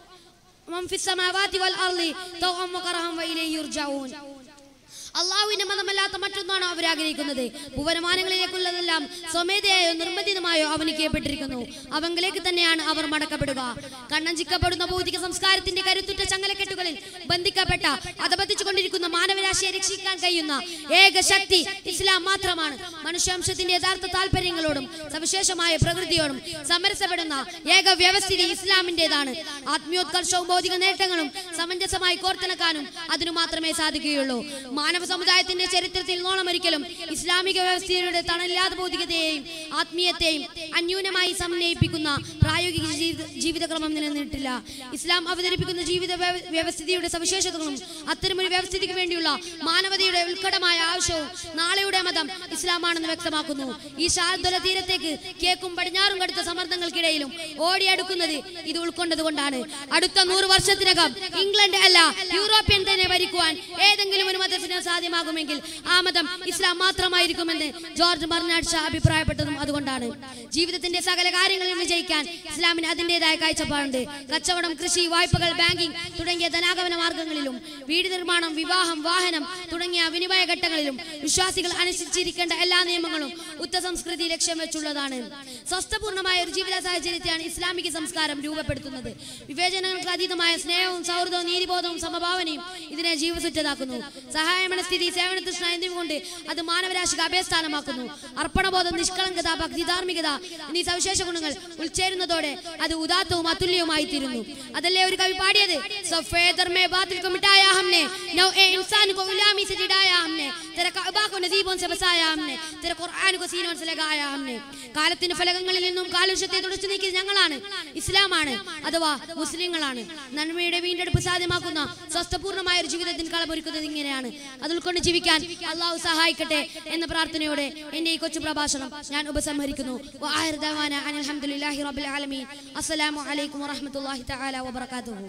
മൻ ഫിസ് സമാവാതി വൽ അർളി തൗഅം വകറഹം വഇലൈഹി യുർജഊൻ അള്ളാഹുവിന്റെ മതമല്ലാത്ത മറ്റൊന്നാണ് അവർ ആഗ്രഹിക്കുന്നത് ഭുവനമാനങ്ങളിലേക്കുള്ളതെല്ലാം സ്വമേധയായോ നിർബന്ധിതമായോ അവനിക്കപ്പെട്ടിരിക്കുന്നു അവങ്കിലേക്ക് തന്നെയാണ് അവർ മടക്കപ്പെടുക കണ്ണഞ്ചിക്കപ്പെടുന്ന ഭൗതിക സംസ്കാരത്തിന്റെ കരുത്തുറ്റ ചങ്ങലക്കെട്ടുകളിൽ ബന്ധിക്കപ്പെട്ട അധപതിച്ചുകൊണ്ടിരിക്കുന്ന മാനവരാശിയെ രക്ഷിക്കാൻ കഴിയുന്ന ഏക ശക്തി ഇസ്ലാം മാത്രമാണ് മനുഷ്യാംശത്തിന്റെ യഥാർത്ഥ താല്പര്യങ്ങളോടും സവിശേഷമായ പ്രകൃതിയോടും സമരസപ്പെടുന്ന ഏക വ്യവസ്ഥിതി ഇസ്ലാമിന്റേതാണ് ആത്മീയോത്കർഷവും ഭൗതിക നേട്ടങ്ങളും സമഞ്ജസമായി കോർത്തിണക്കാനും അതിനു മാത്രമേ സാധിക്കുകയുള്ളൂ മാനവ സമുദായത്തിന്റെ ചരിത്രത്തിൽ നോളമൊരിക്കലും ഇസ്ലാമിക വ്യവസ്ഥയുടെ തണലില്ലാത്ത ഭൗതികതയെയും ആത്മീയത്തെയും അന്യൂനമായി സമന്വയിപ്പിക്കുന്ന പ്രായോഗിക ജീവിത ജീവിതക്രമം നിലനിന്നിട്ടില്ല ഇസ്ലാം അവതരിപ്പിക്കുന്ന ജീവിത വ്യവ- വ്യവസ്ഥിതിയുടെ സവിശേഷതകളും അത്തരമൊരു വ്യവസ്ഥിതിക്ക് വേണ്ടിയുള്ള മാനവതയുടെ ഉത്കടമായ ആവശ്യവും നാളെയുടെ മതം ഇസ്ലാമാണെന്ന് വ്യക്തമാക്കുന്നു ഈ ശാൽദ്വല തീരത്തേക്ക് കേക്കും പടിഞ്ഞാറും കടുത്ത സമ്മർദ്ദങ്ങൾക്കിടയിലും ഓടിയടുക്കുന്നത് ഇത് ഉൾക്കൊണ്ടത് കൊണ്ടാണ് അടുത്ത നൂറ് വർഷത്തിനകം ഇംഗ്ലണ്ട് അല്ല യൂറോപ്യൻ തന്നെ ഭരിക്കുവാൻ ഏതെങ്കിലും ഒരു മതത്തിന് സാധ്യമാകുമെങ്കിൽ ആ മതം ഇസ്ലാം മാത്രമായിരിക്കുമെന്ന് ജോർജ് ബർണാഡ് ഷാ അഭിപ്രായപ്പെട്ടതും അതുകൊണ്ടാണ് ജീവിതത്തിന്റെ സകല കാര്യങ്ങളിലും വിജയിക്കാൻ ഇസ്ലാമിന് അതിൻ്റെതായ കാഴ്ചപ്പാടുണ്ട് കച്ചവടം കൃഷി വായ്പകൾ ബാങ്കിംഗ് തുടങ്ങിയ ധനാഗമന മാർഗങ്ങളിലും വീട് നിർമ്മാണം വിവാഹം വാഹനം തുടങ്ങിയ വിനിമയ ഘട്ടങ്ങളിലും വിശ്വാസികൾ അനുസരിച്ചിരിക്കേണ്ട എല്ലാ നിയമങ്ങളും ഉത്ത സംസ്കൃതി ലക്ഷ്യം വെച്ചുള്ളതാണ് സ്വസ്ഥപൂർണമായ ഒരു ജീവിത സാഹചര്യത്തെയാണ് ഇസ്ലാമിക സംസ്കാരം രൂപപ്പെടുത്തുന്നത് വിവേചനങ്ങൾക്ക് അതീതമായ സ്നേഹവും സൗഹൃദവും നീതിബോധവും സമഭാവനയും ഇതിനെ ജീവസുറ്റതാക്കുന്നു സഹായ മനസ്ഥിതി സേവന തൃഷ്ണ എന്നിവ കൊണ്ട് അത് മാനവരാശിക്ക് അഭയസ്ഥാനമാക്കുന്നു അർപ്പണബോധം നിഷ്കളങ്കത ഭക്തി ധാർമ്മികത എന്നീ സവിശേഷ ഗുണങ്ങൾ ഉൾച്ചേരുന്നതോടെ അത് ഉദാത്തവും അതുല്യവുമായി തീരുന്നു അതല്ലേ ഒരു കവി പാടിയത് സഫേദർ മേ ബാതിൽ को मिटाया हमने नौ ए इंसान को गुलामी से जिड़ाया हमने तेरे कअबा को नजीबों से बसाया हमने तेरे ഖുർആൻ को सीनों से लगाया हमने കാലത്തിന്റെ ഫലകങ്ങളിൽ നിന്നും കാലുഷ്യത്തെ തുടച്ചു നീക്കിയത് ഞങ്ങളാണ് ഇസ്ലാമാണ് അഥവാ മുസ്ലിങ്ങളാണ് നന്മയുടെ വീണ്ടെടുപ്പ് സാധ്യമാക്കുന്ന സ്വസ്ഥപൂർണ്ണമായ ഒരു ജീവിതത്തിന് കളമൊരുക്കുന്നത് ഇങ്ങനെയാണ് അത് ഉൾക്കൊണ്ട് ജീവിക്കാൻ അള്ളാഹു സഹായിക്കട്ടെ എന്ന പ്രാർത്ഥനയോടെ എന്റെ ഈ കൊച്ചു പ്രഭാഷണം ഞാൻ ഉപസംഹരിക്കുന്നു വആഖിറു ദഅവാന അനിൽ ഹംദുലില്ലാഹി റബ്ബിൽ ആലമീൻ അസ്സലാമു അലൈക്കും വറഹ്മത്തുള്ളാഹി തആല വബറകാതുഹു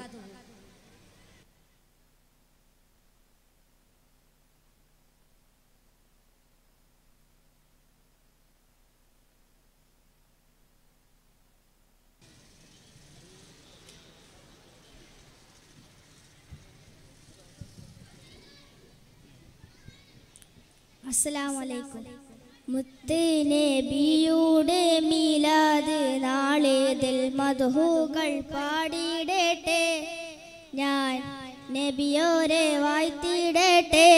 അസ്സലാമലൈക്കും മുത്ത് നബിയുടെ മീലാദ് നാളേതിൽ മധുഹുകൾ പാടിയിടട്ടെ ഞാൻ നബിയോരെ വായ്ത്തിടട്ടെ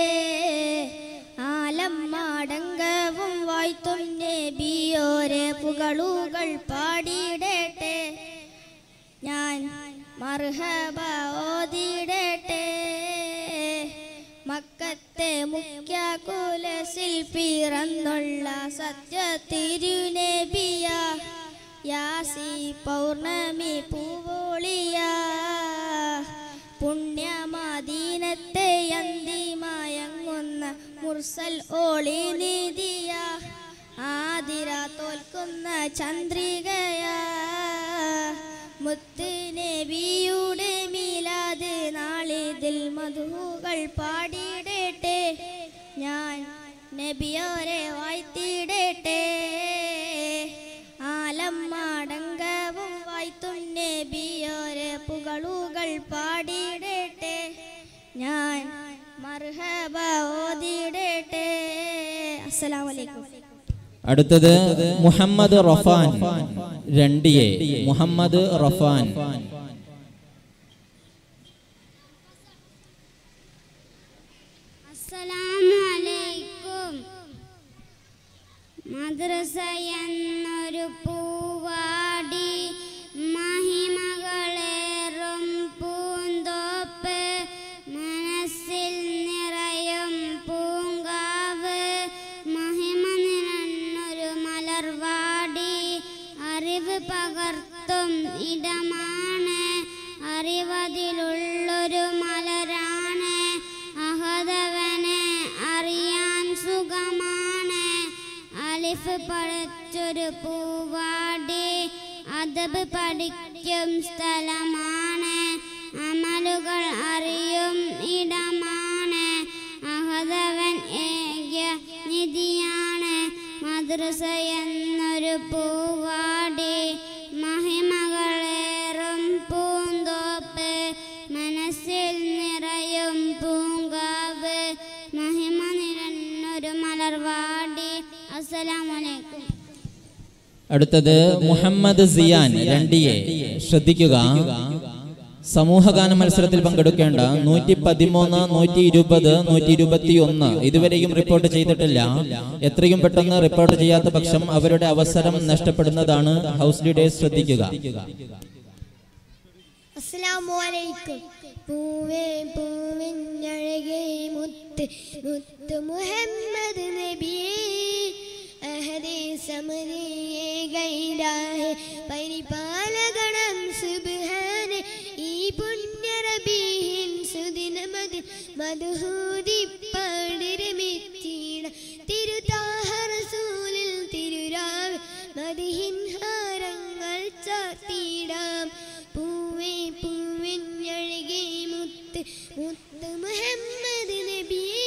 ആലമ്മാടങ്കവും വായ്ത്തും നബിയോരെ പുകളുകൾ പാടിയിടട്ടെ ഞാൻ മർഹബ ഓതിടട്ടെ മക്കത്തെ മുഖ്യ കുലസിൽ പിറന്നുള്ള സത്യ തിരുനബിയ യാസി പൗർണമി പൂവോളിയ പുണ്യമദീനത്തെ അന്തിമയങ്ങുന്ന മുർസൽ ഓളി നിധിയ ആതിര തോൽക്കുന്ന ചന്ദ്രികയാ മുത്ത് നബിയുടെ മീലാത് നാളിതിൽ മധുകൾ പാടിയിടട്ടെ ഞാൻ നബിയോരെ വായ്ത്തിടട്ടെ ആലമ്മാടങ്കവും വായ്ത്തും നബിയോരെ പുകളുകൾ പാടിയിടട്ടെ ഞാൻ മർഹബ ഓതിടട്ടെ അസ്സലാമലൈക്കും അടുത്തത് മുഹമ്മദ് റഫാൻ രണ്ടിയെ മുഹമ്മദ് റഫാൻ അസ്സലാമലൈക്കും മദ്രസ എന്നൊരു പൂവാടി മഹിമകളേറും പൂന്തോപ്പ് മനസ്സിൽ നിറയും പൂങ്കാവ് മഹിമ നിറഞ്ഞൊരു മലർവാടി അറിവ് പകർത്തും ഇടമാണ് അറിവതിലുള്ളൊരു മലരാണ് അഹദവനെ അറിയാൻ സുഖമാണ് അലിഫ് പഠിച്ചൊരു പൂവാടി അതബ് പഠിക്കും സ്ഥലമാണ് അമലുകൾ അറിയും ഇടമാണ് അഹദവൻ ഏകിയ നിധിയാണ് മദ്രസ എന്നൊരു പൂവാടി മഹിമകളേറും പൂന്തോപ്പ് മനസ്സിൽ നിറയും പൂങ്കാവ് മഹിമ നിറഞ്ഞൊരു മലർവാടി അസ്സലാമലൈക്കും അടുത്തത് മുഹമ്മദ് സിയാൻ രണ്ടിയെ ശ്രദ്ധിക്കുക സമൂഹഗാന മത്സരത്തിൽ പങ്കെടുക്കേണ്ട നൂറ്റി പതിമൂന്ന് നൂറ്റി ഇരുപത് നൂറ്റി ഇരുപത്തി ഒന്ന് ഇതുവരെയും റിപ്പോർട്ട് ചെയ്തിട്ടില്ല എത്രയും പെട്ടെന്ന് റിപ്പോർട്ട് ചെയ്യാത്ത പക്ഷം അവരുടെ അവസരം നഷ്ടപ്പെടുന്നതാണ് ഹൗസ് ലീഡേഴ്സ് ശ്രദ്ധിക്കുക അസ്സലാമു അലൈക്കും പൂവേ പൂവിനഴകേ മുത്ത് മുത്ത് മുഹമ്മദ് നബിയേ അഹദേ സമരിയേ ഗൈരാഹേ പരിപാലകണം സുബ്ഹാനെ ഈ പുണ്യറബീഹിൻ സുദിനമതിൽ മധുഹൂതി പാടിരമിച്ചീട തിരുതാഹ റസൂലിൽ തിരുരാവ് മതിഹിൻ ഹാരങ്ങൾ ചാർത്തിടാം പൂവേ പൂവിനഴകേ മുത്ത് മുത്ത് മുഹമ്മദ് നബിയേ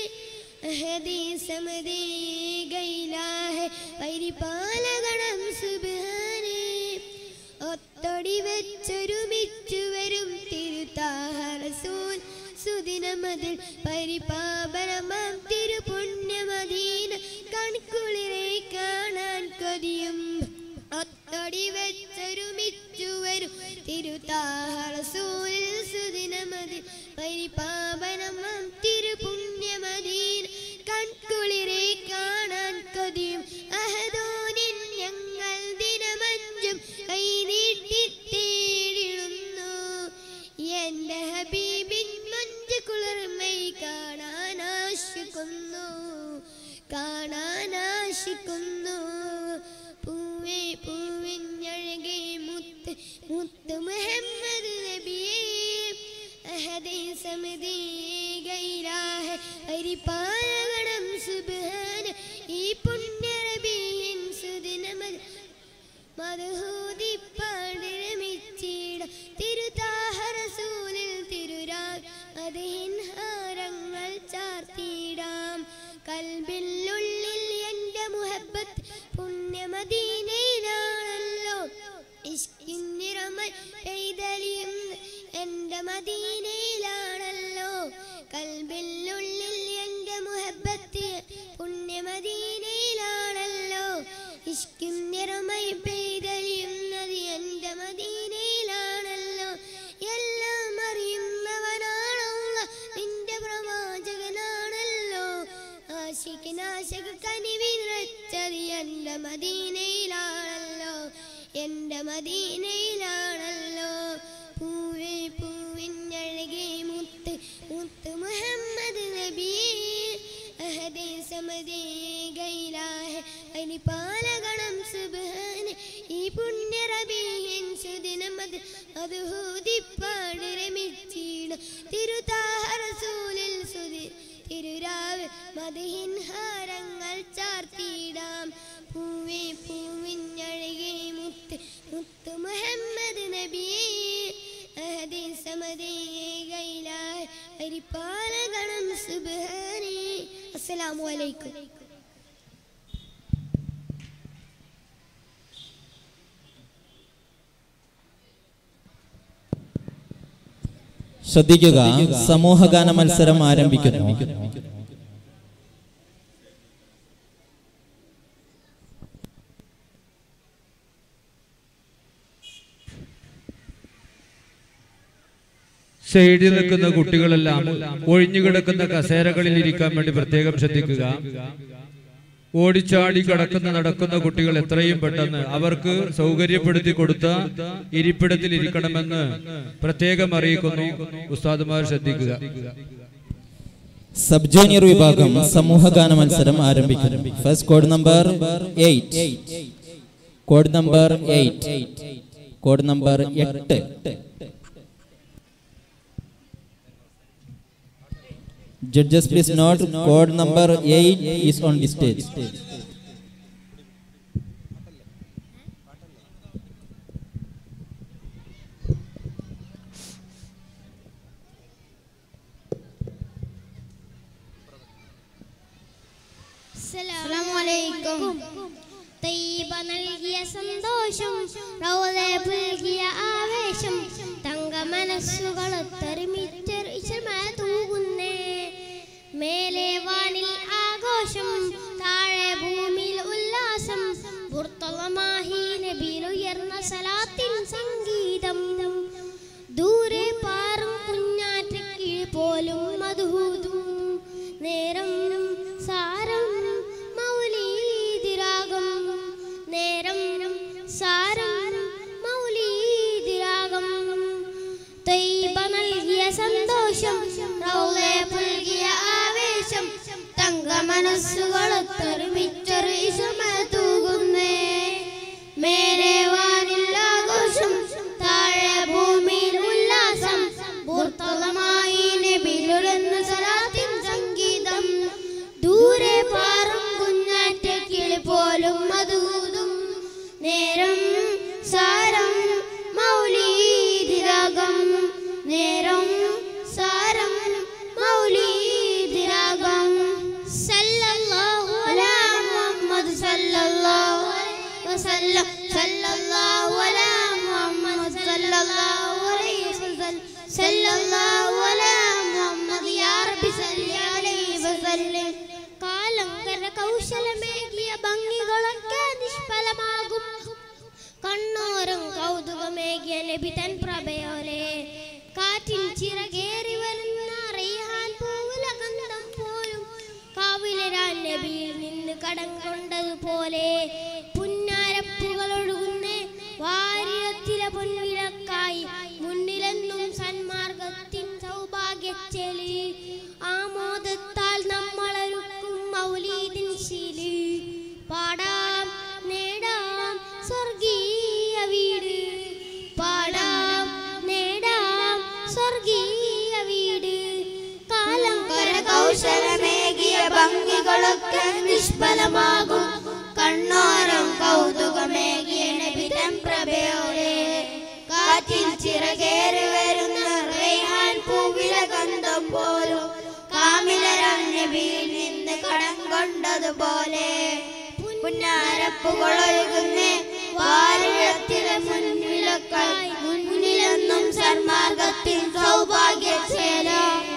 അഹദേ സമദേ ഗൈലാഹെ പരിപാലകണം സുബ്ഹാനേ ഒത്തൊടി വെച്ചൊരുമിച്ചു വരും തിരുത്താഹ റസൂൽ സുദിനമതിൽ പരിപാപനമാം തിരുപുണ്യമദീന കൺകുളിരെ കാണാൻ കൊതിയും ഒത്തൊടി വെച്ചൊരുമിച്ചു വരും തിരുത്താഹ റസൂൽ സുദിനമതിൽ പരിപാപനമാം തിരുപുണ്യമദീന കൺകുളിരെ കാണാൻ കൊതിയും അഹദോനിൻ ഞങ്ങൾ ദിനമഞ്ചും കൈനീട്ടി തേടിടുന്നു എന്റെ ഹബീബിൻ മഞ്ച് കുളിർമൈ കാണാൻ ആശിക്കുന്നു കാണാൻ ആശിക്കുന്നു പൂവേ പൂവിനഴകേ മുത്ത് മുത്ത് മുഹമ്മദ് നബിയേ അഹദേ സമദേ ഗൈരാഹ പരിപാലകണം സുബ്ഹാന ഈ പുണ്യറബീൻ സുദിനമൽ മധുഹൂതി പാടിരമിച്ചിട തിരുതാഹ റസൂലിൽ തിരുരാൽ അതിൻ ഹാരങ്ങൾ ചാർത്തിടാം കൽബില്ലുള്ളിൽ എൻ്റെ മുഹബത്ത് പുണ്യമദീനയിലാണല്ലോ ഇഷ്കിന്നിറമൽ പെയ്തലിയും എൻ്റെ മദീനയിലാണല്ലോ കൽബില്ലുള്ളിൽ എൻ്റെ മുഹബത്ത് പുണ്യമദീനയിലാണല്ലോ ഇഷ്കിൻ നിറമൈ പെയ്തലിയുന്നത് എൻ്റെ മദീനയിലാണല്ലോ എല്ലാം അറിയുന്നവൻ എൻ്റെ മദീനയിലാണല്ലോ പൂവേ പൂവിനഴകെ മുത്ത് മുത്ത് മുഹമ്മദ് നബി അഹദേ സമദേ ഗൈലാഹെ അരിപാലഗണം സുബ്ഹാന ഈ പുണ്യ റബീഹിൻ സുദിനമത് അത് ഹൂതിപ്പാട് രമിച്ചീണ തിരുതാഹ റസൂലിൽ സുതി തിരുരാവ് മതിഹിൻ ഹാരങ്ങൾ ചാർത്തിയിടാം പൂവേ പൂവിഞ്ഞഴകെ മുത്ത് മുത്ത് മുഹമ്മദ് നബിയേ അഹദേ സമദേ ഗൈലാഹെ അരിപാലഗണം സുബ്ഹാനേ അസ്സലാമു അലൈക്കും ശ്രദ്ധിക്കുക സമൂഹഗാന മത്സരം ആരംഭിക്കുന്നു സൈഡിൽ നിൽക്കുന്ന കുട്ടികളെല്ലാം ഒഴിഞ്ഞുകിടക്കുന്ന കസേരകളിൽ ഇരിക്കാൻ വേണ്ടി പ്രത്യേകം ശ്രദ്ധിക്കുക ഓടിച്ചാടി കിടക്കുന്ന നടക്കുന്ന കുട്ടികൾ എത്രയും പെട്ടെന്ന് അവർക്ക് സൗകര്യപ്പെടുത്തി കൊടുത്ത ഇരിപ്പിടത്തിൽ ഇരിക്കണമെന്ന് പ്രത്യേകം അറിയിക്കുന്നു ഉസ്താദുമാർ ശ്രദ്ധിക്കുക സബ് ജൂനിയർ വിഭാഗം സമൂഹഗാന മത്സരം ആരംഭിക്കുന്നു first code number eight code number eight code number എട്ട് Judges, please note code number 8 is on the stage. അസ്സലാമലൈക്കും തയ്യബ നൽകിയ സന്തോഷം റൗദ പുൽകിയ ആവേശം തങ്ക മനസ്സുകൾ തൂകുന്നേ മേലെ വാനിൽ ആഘോഷം താഴെ ഭൂമിയിൽ ഉല്ലാസം പുറത്തുള്ളമാഹി നബിയിൽ ഉയർന്ന സലാത്തിൻ സംഗീതം ദൂരെ പാറും കുഞ്ഞാറ്റക്കിഴി പോലും മധുഹൂതും നേരം സാരം മൗലീതിരാഗം നേരം സാരം മൗലീതിരാഗം തൈബ നൽകിയ സന്തോഷം റൗളെ പുൽകിയ ആവേശം തങ്ക മനസ്സുകൾ ഒത്തൊരുമിച്ചൊരു ഇശമ തൂകുന്നേ മേലെ വാനിൽ ആഘോഷം താഴെ ഭൂമിയിൽ ഉല്ലാസം പൂർത്തമായി നബിലുരന്ന സലാത്തിൻ സംഗീതം ദൂരെ പാറും കുഞ്ഞാറ്റ കിളി പോലും മധുതും നേരം സാരം മൗലീതിരാഗം നേരം സാരം മൗലീതിരാഗം സല്ലല്ലാഹു അലാ മുഹമ്മദ് സല്ലല്ലാഹു അലൈഹി വസല്ലം സല്ലല്ലാഹു അലാ മുഹമ്മദ് സല്ലല്ലാഹു അലൈഹി വസല്ലം സല്ലല്ലാഹു അലാ മുഹമ്മദ് യാ റബ്ബി സല്ലി അലൈഹി വസല്ലം കാലങ്കര കൗശലമേകിയ ഭംഗികളൊക്കെ നിഷ്ഫലമാകും കണ്ണോരം കൗതുകമേകിയ നബി തൻ പ്രഭയോലെ കാറ്റിൻ ചിറകേറി വരുന്ന റയ്ഹാൻ പൂവുല ഗന്ധം പോലും കാവിലരാൻ നബിയിൽ നിന്ന് കടം കൊണ്ടതുപോലെ പുന്നാരപ്പുകൾ ഒഴുകുന്നേ വാരിയത്തിലെ പൊൻവിളക്കായി മുന്നിലെന്നും സന്മാർഗത്തിൻ സൗഭാഗ്യച്ചെലി ആമോദത്താൽ നമ്മളൊരുക്കും മൗലീദിൻ ശീലി പാടാം നേടാം സ്വർഗീയ വീട് പാടാം നേടാം സ്വർഗീയ വീട് കാലം കൗശലമേകിയ ഭംഗികളൊക്കെ നിഷ്ഫലമാകും കണ്ണോരം കൗതുകമേകിയ നബിതം പ്രഭയോടെ കാറ്റിൽ ചിറകേറി വരുന്ന റേഹാൻ പൂവില ഗന്ധം പോലും കാമിലരാൻ നബിയിൽ നിന്ന് കടം കൊണ്ടതുപോലെ പുന്നാരപ്പുകൾ ഒഴുകുന്നേ വാരിഴത്തിലെ മുൻവിലക്കായി മുന്നിലെന്നും സന്മാർഗത്തിൽ സൗഭാഗ്യശേല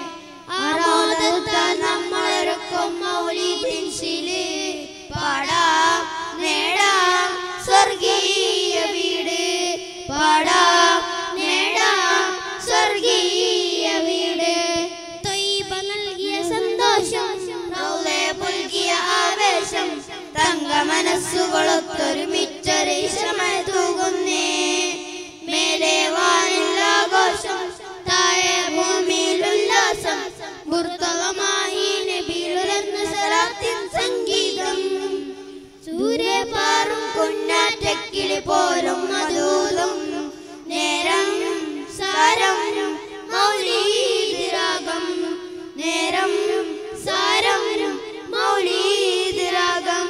ആരാധത്താൽ നമ്മളൊരുക്കും മൗലിദിൻ ശിലി പാടാം നേടാം സ്വർഗീയ വീട് പാടാം നേടാം സ്വർഗീയ വീട് തൊയ്ബ നൽകിയ സന്തോഷം റൗളെ പുൽകിയ ആവേശം തങ്ക മനസ്സുകളൊത്തൊരുമിച്ചൊരു ശ്രമ തൂകുന്നേ താഴെ ഭൂമിയിൽ ഉല്ലാസം ബുർത്തളമായി നബിയിലുയർന്ന സലാത്തിൻ സംഗീതം സൂര്യപാറും കുഞ്ഞാറ്റക്കിളി പോലും മധൂതും നേരം സാരം മൗലീദ് രാഗം നേരം സാരം മൗലീദ് രാഗം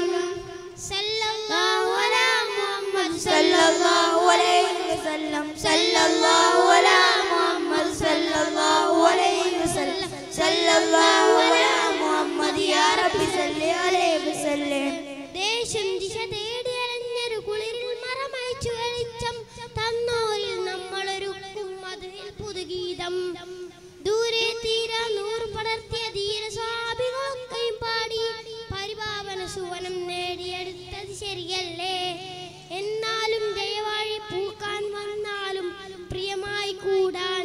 സല്ലല്ലാഹു അലാ മുഹമ്മദ് സല്ലല്ലാഹു അലൈഹി വസല്ലം സല്ലല്ലാഹു അലാ മുഹമ്മദ് സല്ലല്ലാഹു അലൈഹി വസല്ലം സല്ലല്ലാഹു അലാ മുഹമ്മദ് യാ റബ്ബി സല്ലി അലൈഹി വസല്ലം ദേശം ദിശ തേടി അലഞ്ഞൊരു കുളിരിൽ മറമയച്ചു വെളിച്ചം തന്നോരിൽ നമ്മളൊരുക്കും മധുരിൽ പുതുഗീതം ദൂരെ തീരാ നൂറ് പടർത്തിയ ധീര സ്വാഭികളൊക്കെയും പാടി പരിപാവന സുവനം നേടിയെടുത്തത് ശരിയല്ലേ എന്നാലും ദയവാഴി പൂക്കാൻ വന്നാലും പ്രിയമായി കൂടാൻ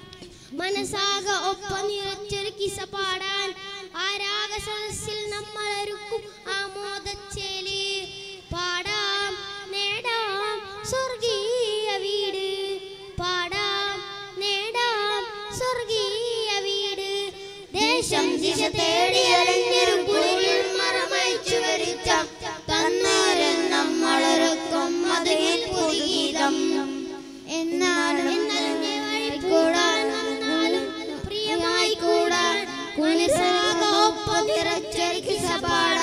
മനസ്സാക ഒപ്പം നിറച്ചൊരു കിസ പാടാൻ ആ രാഗ സദസ്സിൽ നമ്മളൊരുക്കും ആമോദച്ചേല് പാടാം നേടാം സ്വർഗീയ വീട് പാടാം നേടാം സ്വർഗീയ വീട് ദേശം ദിശ തേടി അലഞ്ഞൊരു കുളിരിൽ മറമയച്ചു വരിച്ച തന്നോരൻ നമ്മളൊരുക്കും മതിയിൽ പുതുഗീതം എന്നാലും എന്നാലും ദയവായി കൂടാൻ വന്നാലും പ്രിയമായി കൂടാൻ കുളിർസാകൊപ്പം നിറച്ചൊരുക്കി സപാട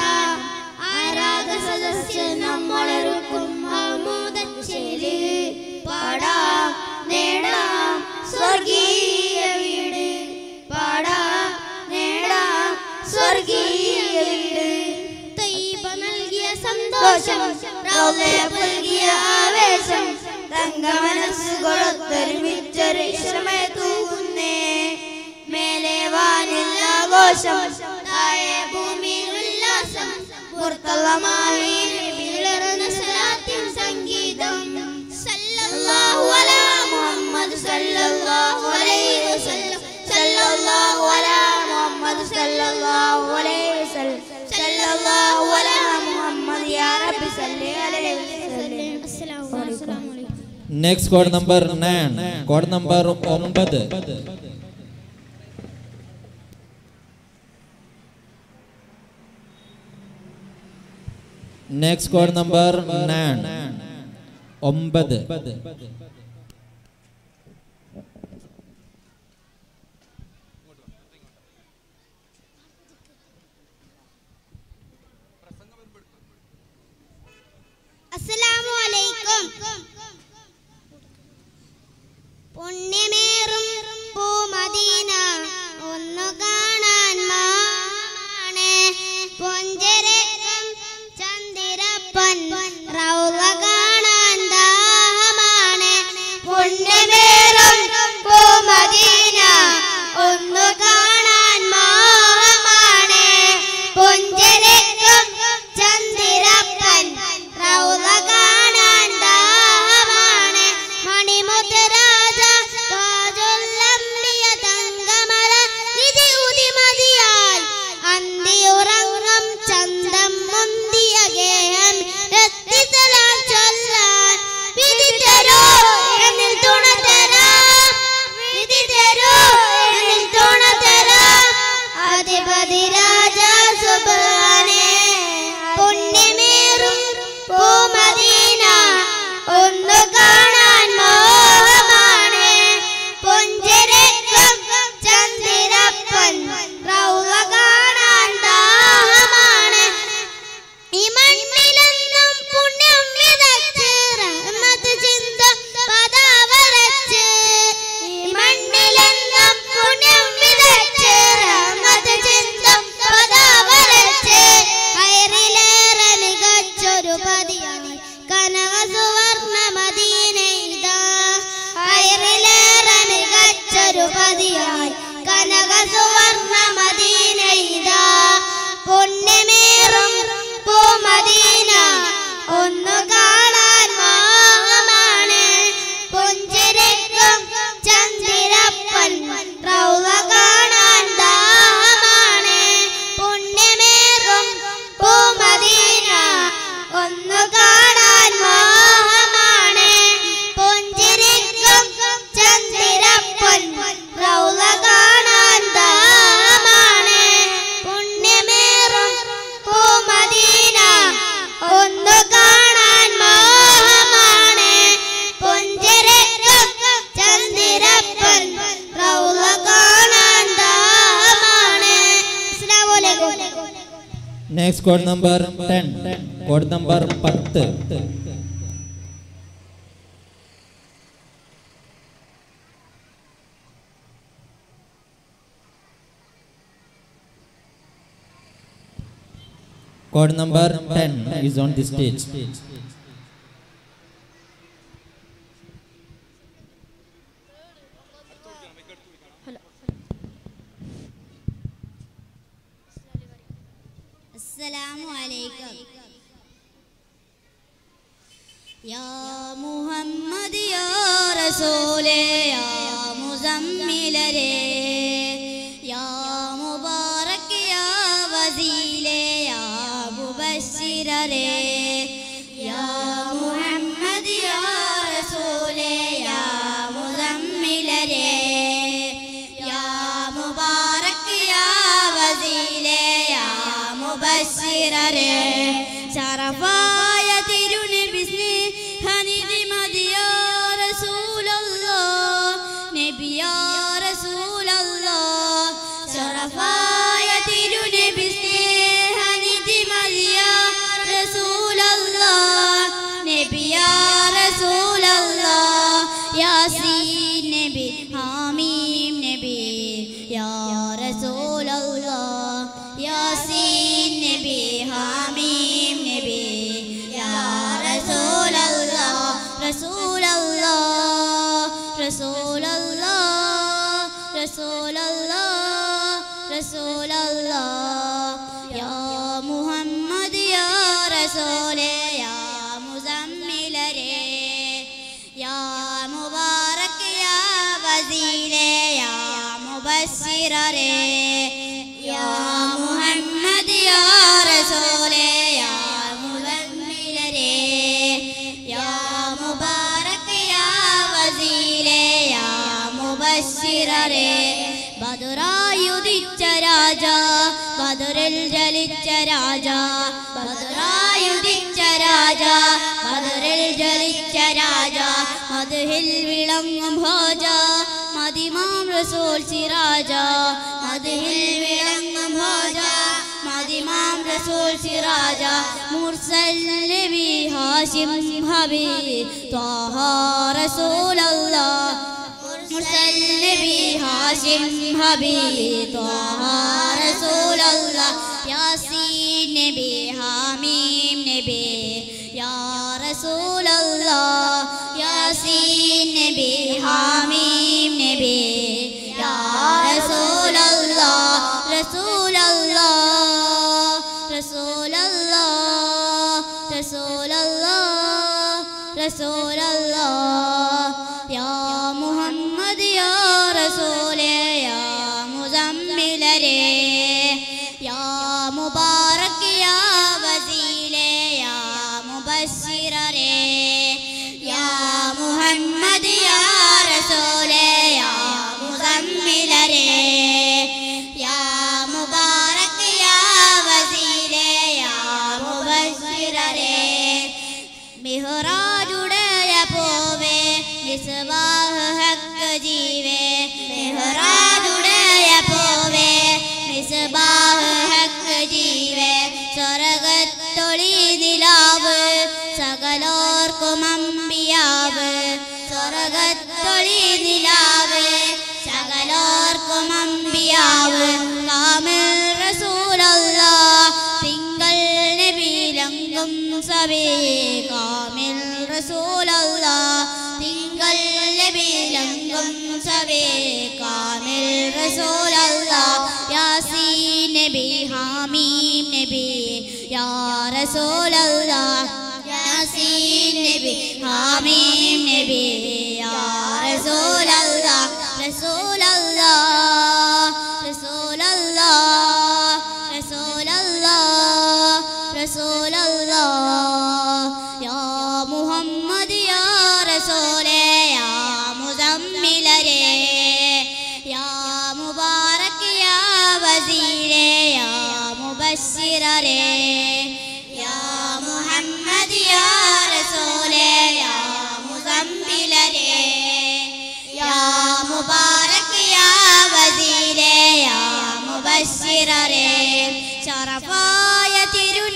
ആരാധ സദസ്യൻ നമ്മളൊരുക്കും ആമോദച്ചേല് പാടാം നേടാം സ്വർഗീയ വീട് പാടാം നേടാം സ്വർഗീയ വീട് തൈബ നൽകിയ സന്തോഷം റൗളയ നൽകിയ ആവേശം തങ്ക മനസ്സുകളൊത്തൊരുമിച്ചൊരു ശ്രമയ തൂകുന്നേ മേലെ വാനിൽ ആഘോഷം താഴെ ഭൂമിയിൽ ഉല്ലാസം പുറത്തുള്ളമായി വിളറുന്ന സലാത്തിൻ സംഗീതം സല്ലല്ലാഹു അലാ മുഹമ്മദ് സല്ലല്ലാഹു അലൈഹി വസല്ലം സല്ലല്ലാഹു അലാ മുഹമ്മദ് സല്ലല്ലാഹു അലൈഹി വസല്ലം സല്ലല്ലാഹു അലാ മുഹമ്മദ് യാ റബ്ബി സല്ലി അലൈഹി വസല്ലം അസ്സലാമു അലൈക്കും next code number nine code number ഒമ്പത് നെക്സ്റ്റ് കോഡ് നമ്പർ നയൻ ഒമ്പത് അസ്സലാമു അലൈക്കും പുണ്യമേറും പൂമദീന ഒന്നു കാണാൻ മാമാണ് പൊഞ്ചരക്കം ചന്ദിരപ്പൻ റൗള കാണാൻ ദാഹമാണ് പുണ്യമേറും പൂമദീന ഒന്നു കാണാൻ മോഹമാണ് പൊഞ്ചരക്കം ചന്ദിരപ്പൻ റൗള കാണാൻ ദാഹമാണ് മണിമുദ്രാജ താജുല്ലംബിയ തങ്കമല നിധി ഉദിമതിയാൽ അന്തിയുറങ്ങും ചന്തം മുന്തിയ ഗേഹം രത്തിസലാം ചൊല്ലാൻ വിധി തരോ എന്നിൽ തുണ തരാം വിധി തരോ എന്നിൽ തുണ തരാം അധിപതി രാജ സുബാനെ പുണ്യമേറും പൂമദീന ഒന്നു കാണാൻ മോഹമാണ് പൊഞ്ചരക്കം ചന്ദിരപ്പൻ റൗള കാണാൻ ദാഹമാണ് ഈ മണ്ണിലെന്നും പുണ്യം വിതച്ച് റഹ്മത്ത് ചിന്ത പതാവരച്ച് ഈ മണ്ണിലെന്നും പുണ്യം വിതച്ച് റഹ്മത്ത് ചിന്ത പതാവരച്ച് കയറിലേറെ മികച്ചൊരു പതിയായി കനക സുവർണ മദീനയിതാ കയറിലേറെ മികച്ചൊരു പതിയായി കനക സുവർണ മദീനയിതാ പുണ്യമേറും പൂമദീന ഒന്നു കാണാൻ മോഹമാണ് പുഞ്ചിരിക്കും ചന്ദിരപ്പൻ റൗള കാണാൻ ദാഹമാണ് പുണ്യമേറും പൂമദീന ഒന്നു കാണാൻ മോഹമാണ് പുഞ്ചിരിക്കും ചന്ദിരപ്പൻ code number ten code number പത്ത് code number ten is on the stage السلام عليكم يا محمد يا رسول يا مزمل يا مبارك يا وزيل يا مبشر يا محمد يا رسول يا مزمل يا مبارك يا وزيل يا مبشر ശറഫായ തിരുനബി സ്നേഹനിധി മതി യാ റസൂലല്ലാ നബി യാ റസൂലല്ലാ ശറഫായ തിരുനബി സ്നേഹനിധി മതി യാ റസൂലല്ലാ നബി യാ റസൂലല്ലാ യാസീൻ നബി ഹാമീം നബി യാ റസൂലല്ലാ യാസീൻ നബി ഹാമീം നബി യാ റസൂലല്ലാ റസൂലല്ലാ റസൂലല്ലാ റസൂലല്ലാ റസൂലല്ലാ യാ മുഹമ്മദ് യാ റസൂലേ യാ മുസമ്മിലരേ യാ മുബാറക് യാ വസീലേ യാ മുബശ്ശിറരേ യാ മുഹമ്മദ് യാ റസൂലേ യാ മുസമ്മിലരേ യാ മുബാറക് യാ വസീലേ യാ മുബശ്ശിറരേ ബദുറായുദിച്ച രാജ ബദറിൽ ജലിച്ച രാജ ബദുറായുദിച്ച രാജ ബദറിൽ ജലിച്ച രാജ മധുഹിൽ വിളങ്ങും ഭോജ മതിമാം റസൂൽ സിറാജ മധുഹിൽ വിളങ്ങും ഭോജ മതിമാം റസൂൽ സിറാജ മുർസൽ നബി ഹാഷിം ഹബി ത്വാഹ റസൂലല്ലാഹ് മുർസൽ നബി ഹാഷിം ഹബി ത്വാഹ റസൂലല്ലാഹ് യാസീൻ നബി ഹാമീം നബി യാ റസൂലല്ലാഹ് യാസീൻ നബി ഹാമീം നബി യാ റസൂലല്ലാഹ് റസൂലല്ലാഹ് റസൂലല്ലാഹ് റസൂലല്ലാഹ് റസൂലല്ലാഹ് യാ മുഹമ്മദ് യാ റസൂലേ യാ മുസമ്മിലരേ യാ മുബാറക് യാ വസീലേ യാ മുബശ്ശിറരേ യാ മുഹമ്മദ് യാ റസൂലേ യാ മുസമ്മിലരേ യാ മുബാറക് യാ വസീലേ യാ മുബശ്ശിറരേ മിഹ്റാജുടയ പോവേ മിസ്ബാഹ് ഹക്ക് ജീവേ മിഹ്റാജുടയ പോവേ മിസ്ബാഹ് ഹക്ക് ജീവേ സ്വർഗത്തൊളി നിലാവ് സകലോർക്കും അമ്പിയാവ് സ്വർഗത്തൊളി നിലാവ് സകലോർക്കും അമ്പിയാവ് കാമിൽ റസൂലല്ലാ തിങ്കൾ നബിലങ്കും സബേ കാമിൽ റസൂലല്ലാ തിങ്കൾ നബിലങ്കും സബേ കാമിൽ റസൂലല്ലാ യാസീൻ നബി ഹാമീം നബി യാ റസൂലല്ലാ യാസീൻ നബി ഹാമീം നബി യാ റസൂലല്ലാ റസൂലല്ലാ റസൂലല്ലാ റസൂലല്ലാ റസൂലല്ലാ യാ മുഹമ്മദ് യാ റസൂലേ യാ മുസമ്മിലരേ യാ മുബാറക് യാ വസീലേ യാ മുബശ്ശിറരേ യാ മുഹമ്മദ് യാ റസൂലേ യാ മുസമ്മിലരേ യാ മുബാറക് യാ വസീലേ യാ മുബശ്ശിറരേ ശറഫായ തിരു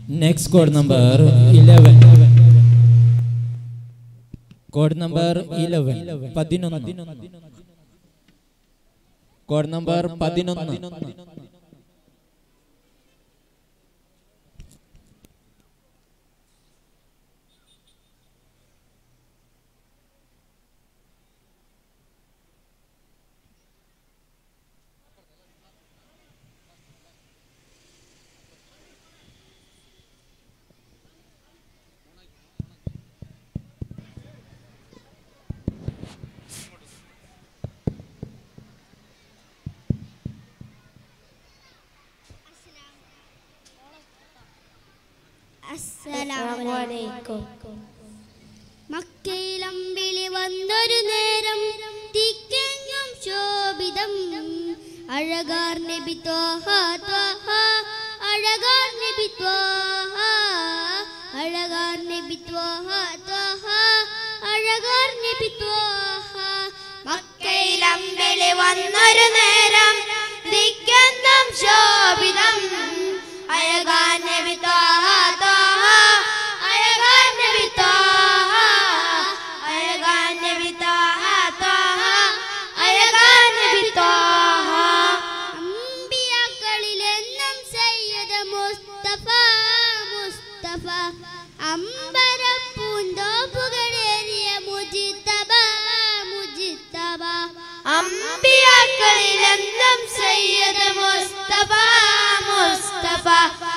next code number eleven code number eleven പതിനൊന്ന് കോഡ് നമ്പർ പതിനൊന്ന് അസ്സലാമലൈക്കും മക്കയിലമ്പിളി വന്നൊരു നേരം തിക്കെങ്ങും ശോഭിതം അഴകാർ നബി ത്വാഹ ത്വാഹ അഴകാർ നബി ത്വാഹ അഴകാർ നബി ത്വാഹ ത്വാഹ അഴകാർ നബി ത്വാഹ മക്കയിലമ്പിളി വന്നൊരു നേരം ദിക്കെന്നും ശോഭിതം അഴകാർ നബി ത്വാഹ ത്വാഹ അഴകാർ നബി ത്വാഹ അഴകാർ നബി ത്വാഹ ത്വാഹ അഴകാർ നബി ത്വാഹ അമ്പിയാക്കളിലെന്നും സയ്യിദ് മുസ്തഫ മുസ്തഫ അമ്പരപ്പൂന്തോപ്പുകളേറിയ മുജിത്തബ മുജിത്തബ അമ്പിയാക്കളിലെന്നും സയ്യിദ് മുസ്തഫ മുസ്തഫ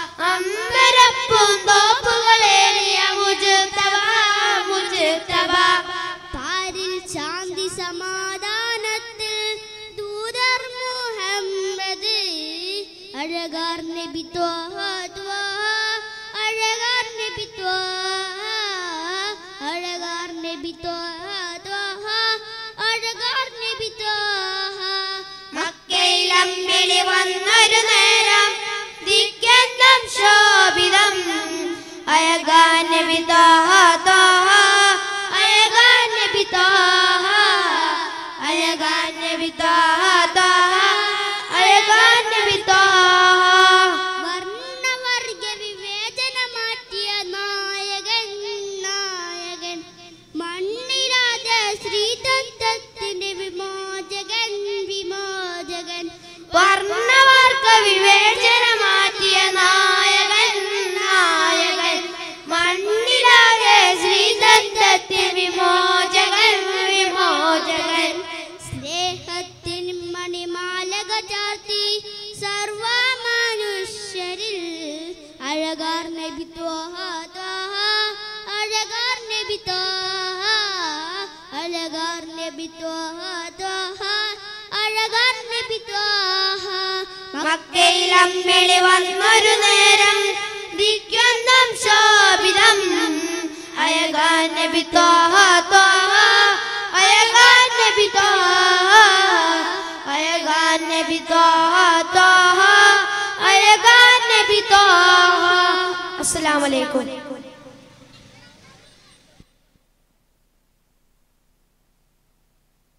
അമ്പരപ്പൂന്തോപ്പുകളേറിയ മുജിത്തബ മുജിത്തബ പാരിൽ ശാന്തി സമാധാനത്തിൽ ദൂതർ മുഹമ്മദ് അഴകാർ നബി ത്വാഹ ത്വാഹ അഴകാർ നബി ത്വാഹ അഴകാർ നബി ത്വാഹ ത്വാഹ അഴകാർ നബി ത്വാഹ മക്കയിലമ്പിളി വന്നൊരു നേരം ദിക്കെന്നും ശോഭിതം അഴകാർ നബി ത്വാഹ ത്വാഹ അഴകാർ നബി ത്വാഹ അഴകാർ നബി ത്വാഹ ത്വാഹ അഴകാർ നബി ത്വാഹ വർണ്ണവർഗ വിവേചന മാറ്റിയ നായകൻ നായകൻ മണ്ണിലാതെ ശ്രീതത്വത്തിന്റെ വിമോചകൻ വിമോചകൻ വർണ്ണവർഗ വിവേചന മാറ്റിയ നായകൻ നായകൻ മണ്ണിലാതെ ശ്രീതത്വത്തിൽ വിമോചകൻ വിമോചകൻ സ്നേഹത്തിൻ മണിമാലക ചാർത്തി സർവ മനുഷ്യരിൽ അഴകാർ നബി ത്വാഹ ത്വാഹ അഴകാർ നബി ത്വാഹ അഴകാർ നബി ത്വാഹ ത്വാഹ അഴകാർ നബി ത്വാഹ മക്കയിലമ്മിളി വന്നൊരു നേരം ദിക്കൊന്നും ശോഭിതം അഴകാർ നബി ത്വാഹ ത്വാഹ അഴകാർ നബി ത്വാഹ അഴകാർ നബി ത്വാഹ ത്വാഹ അഴകാർ നബി ത്വാഹ അസ്സലാമു അലൈക്കും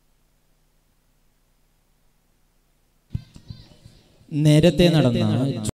നേരത്തെ നടന്ന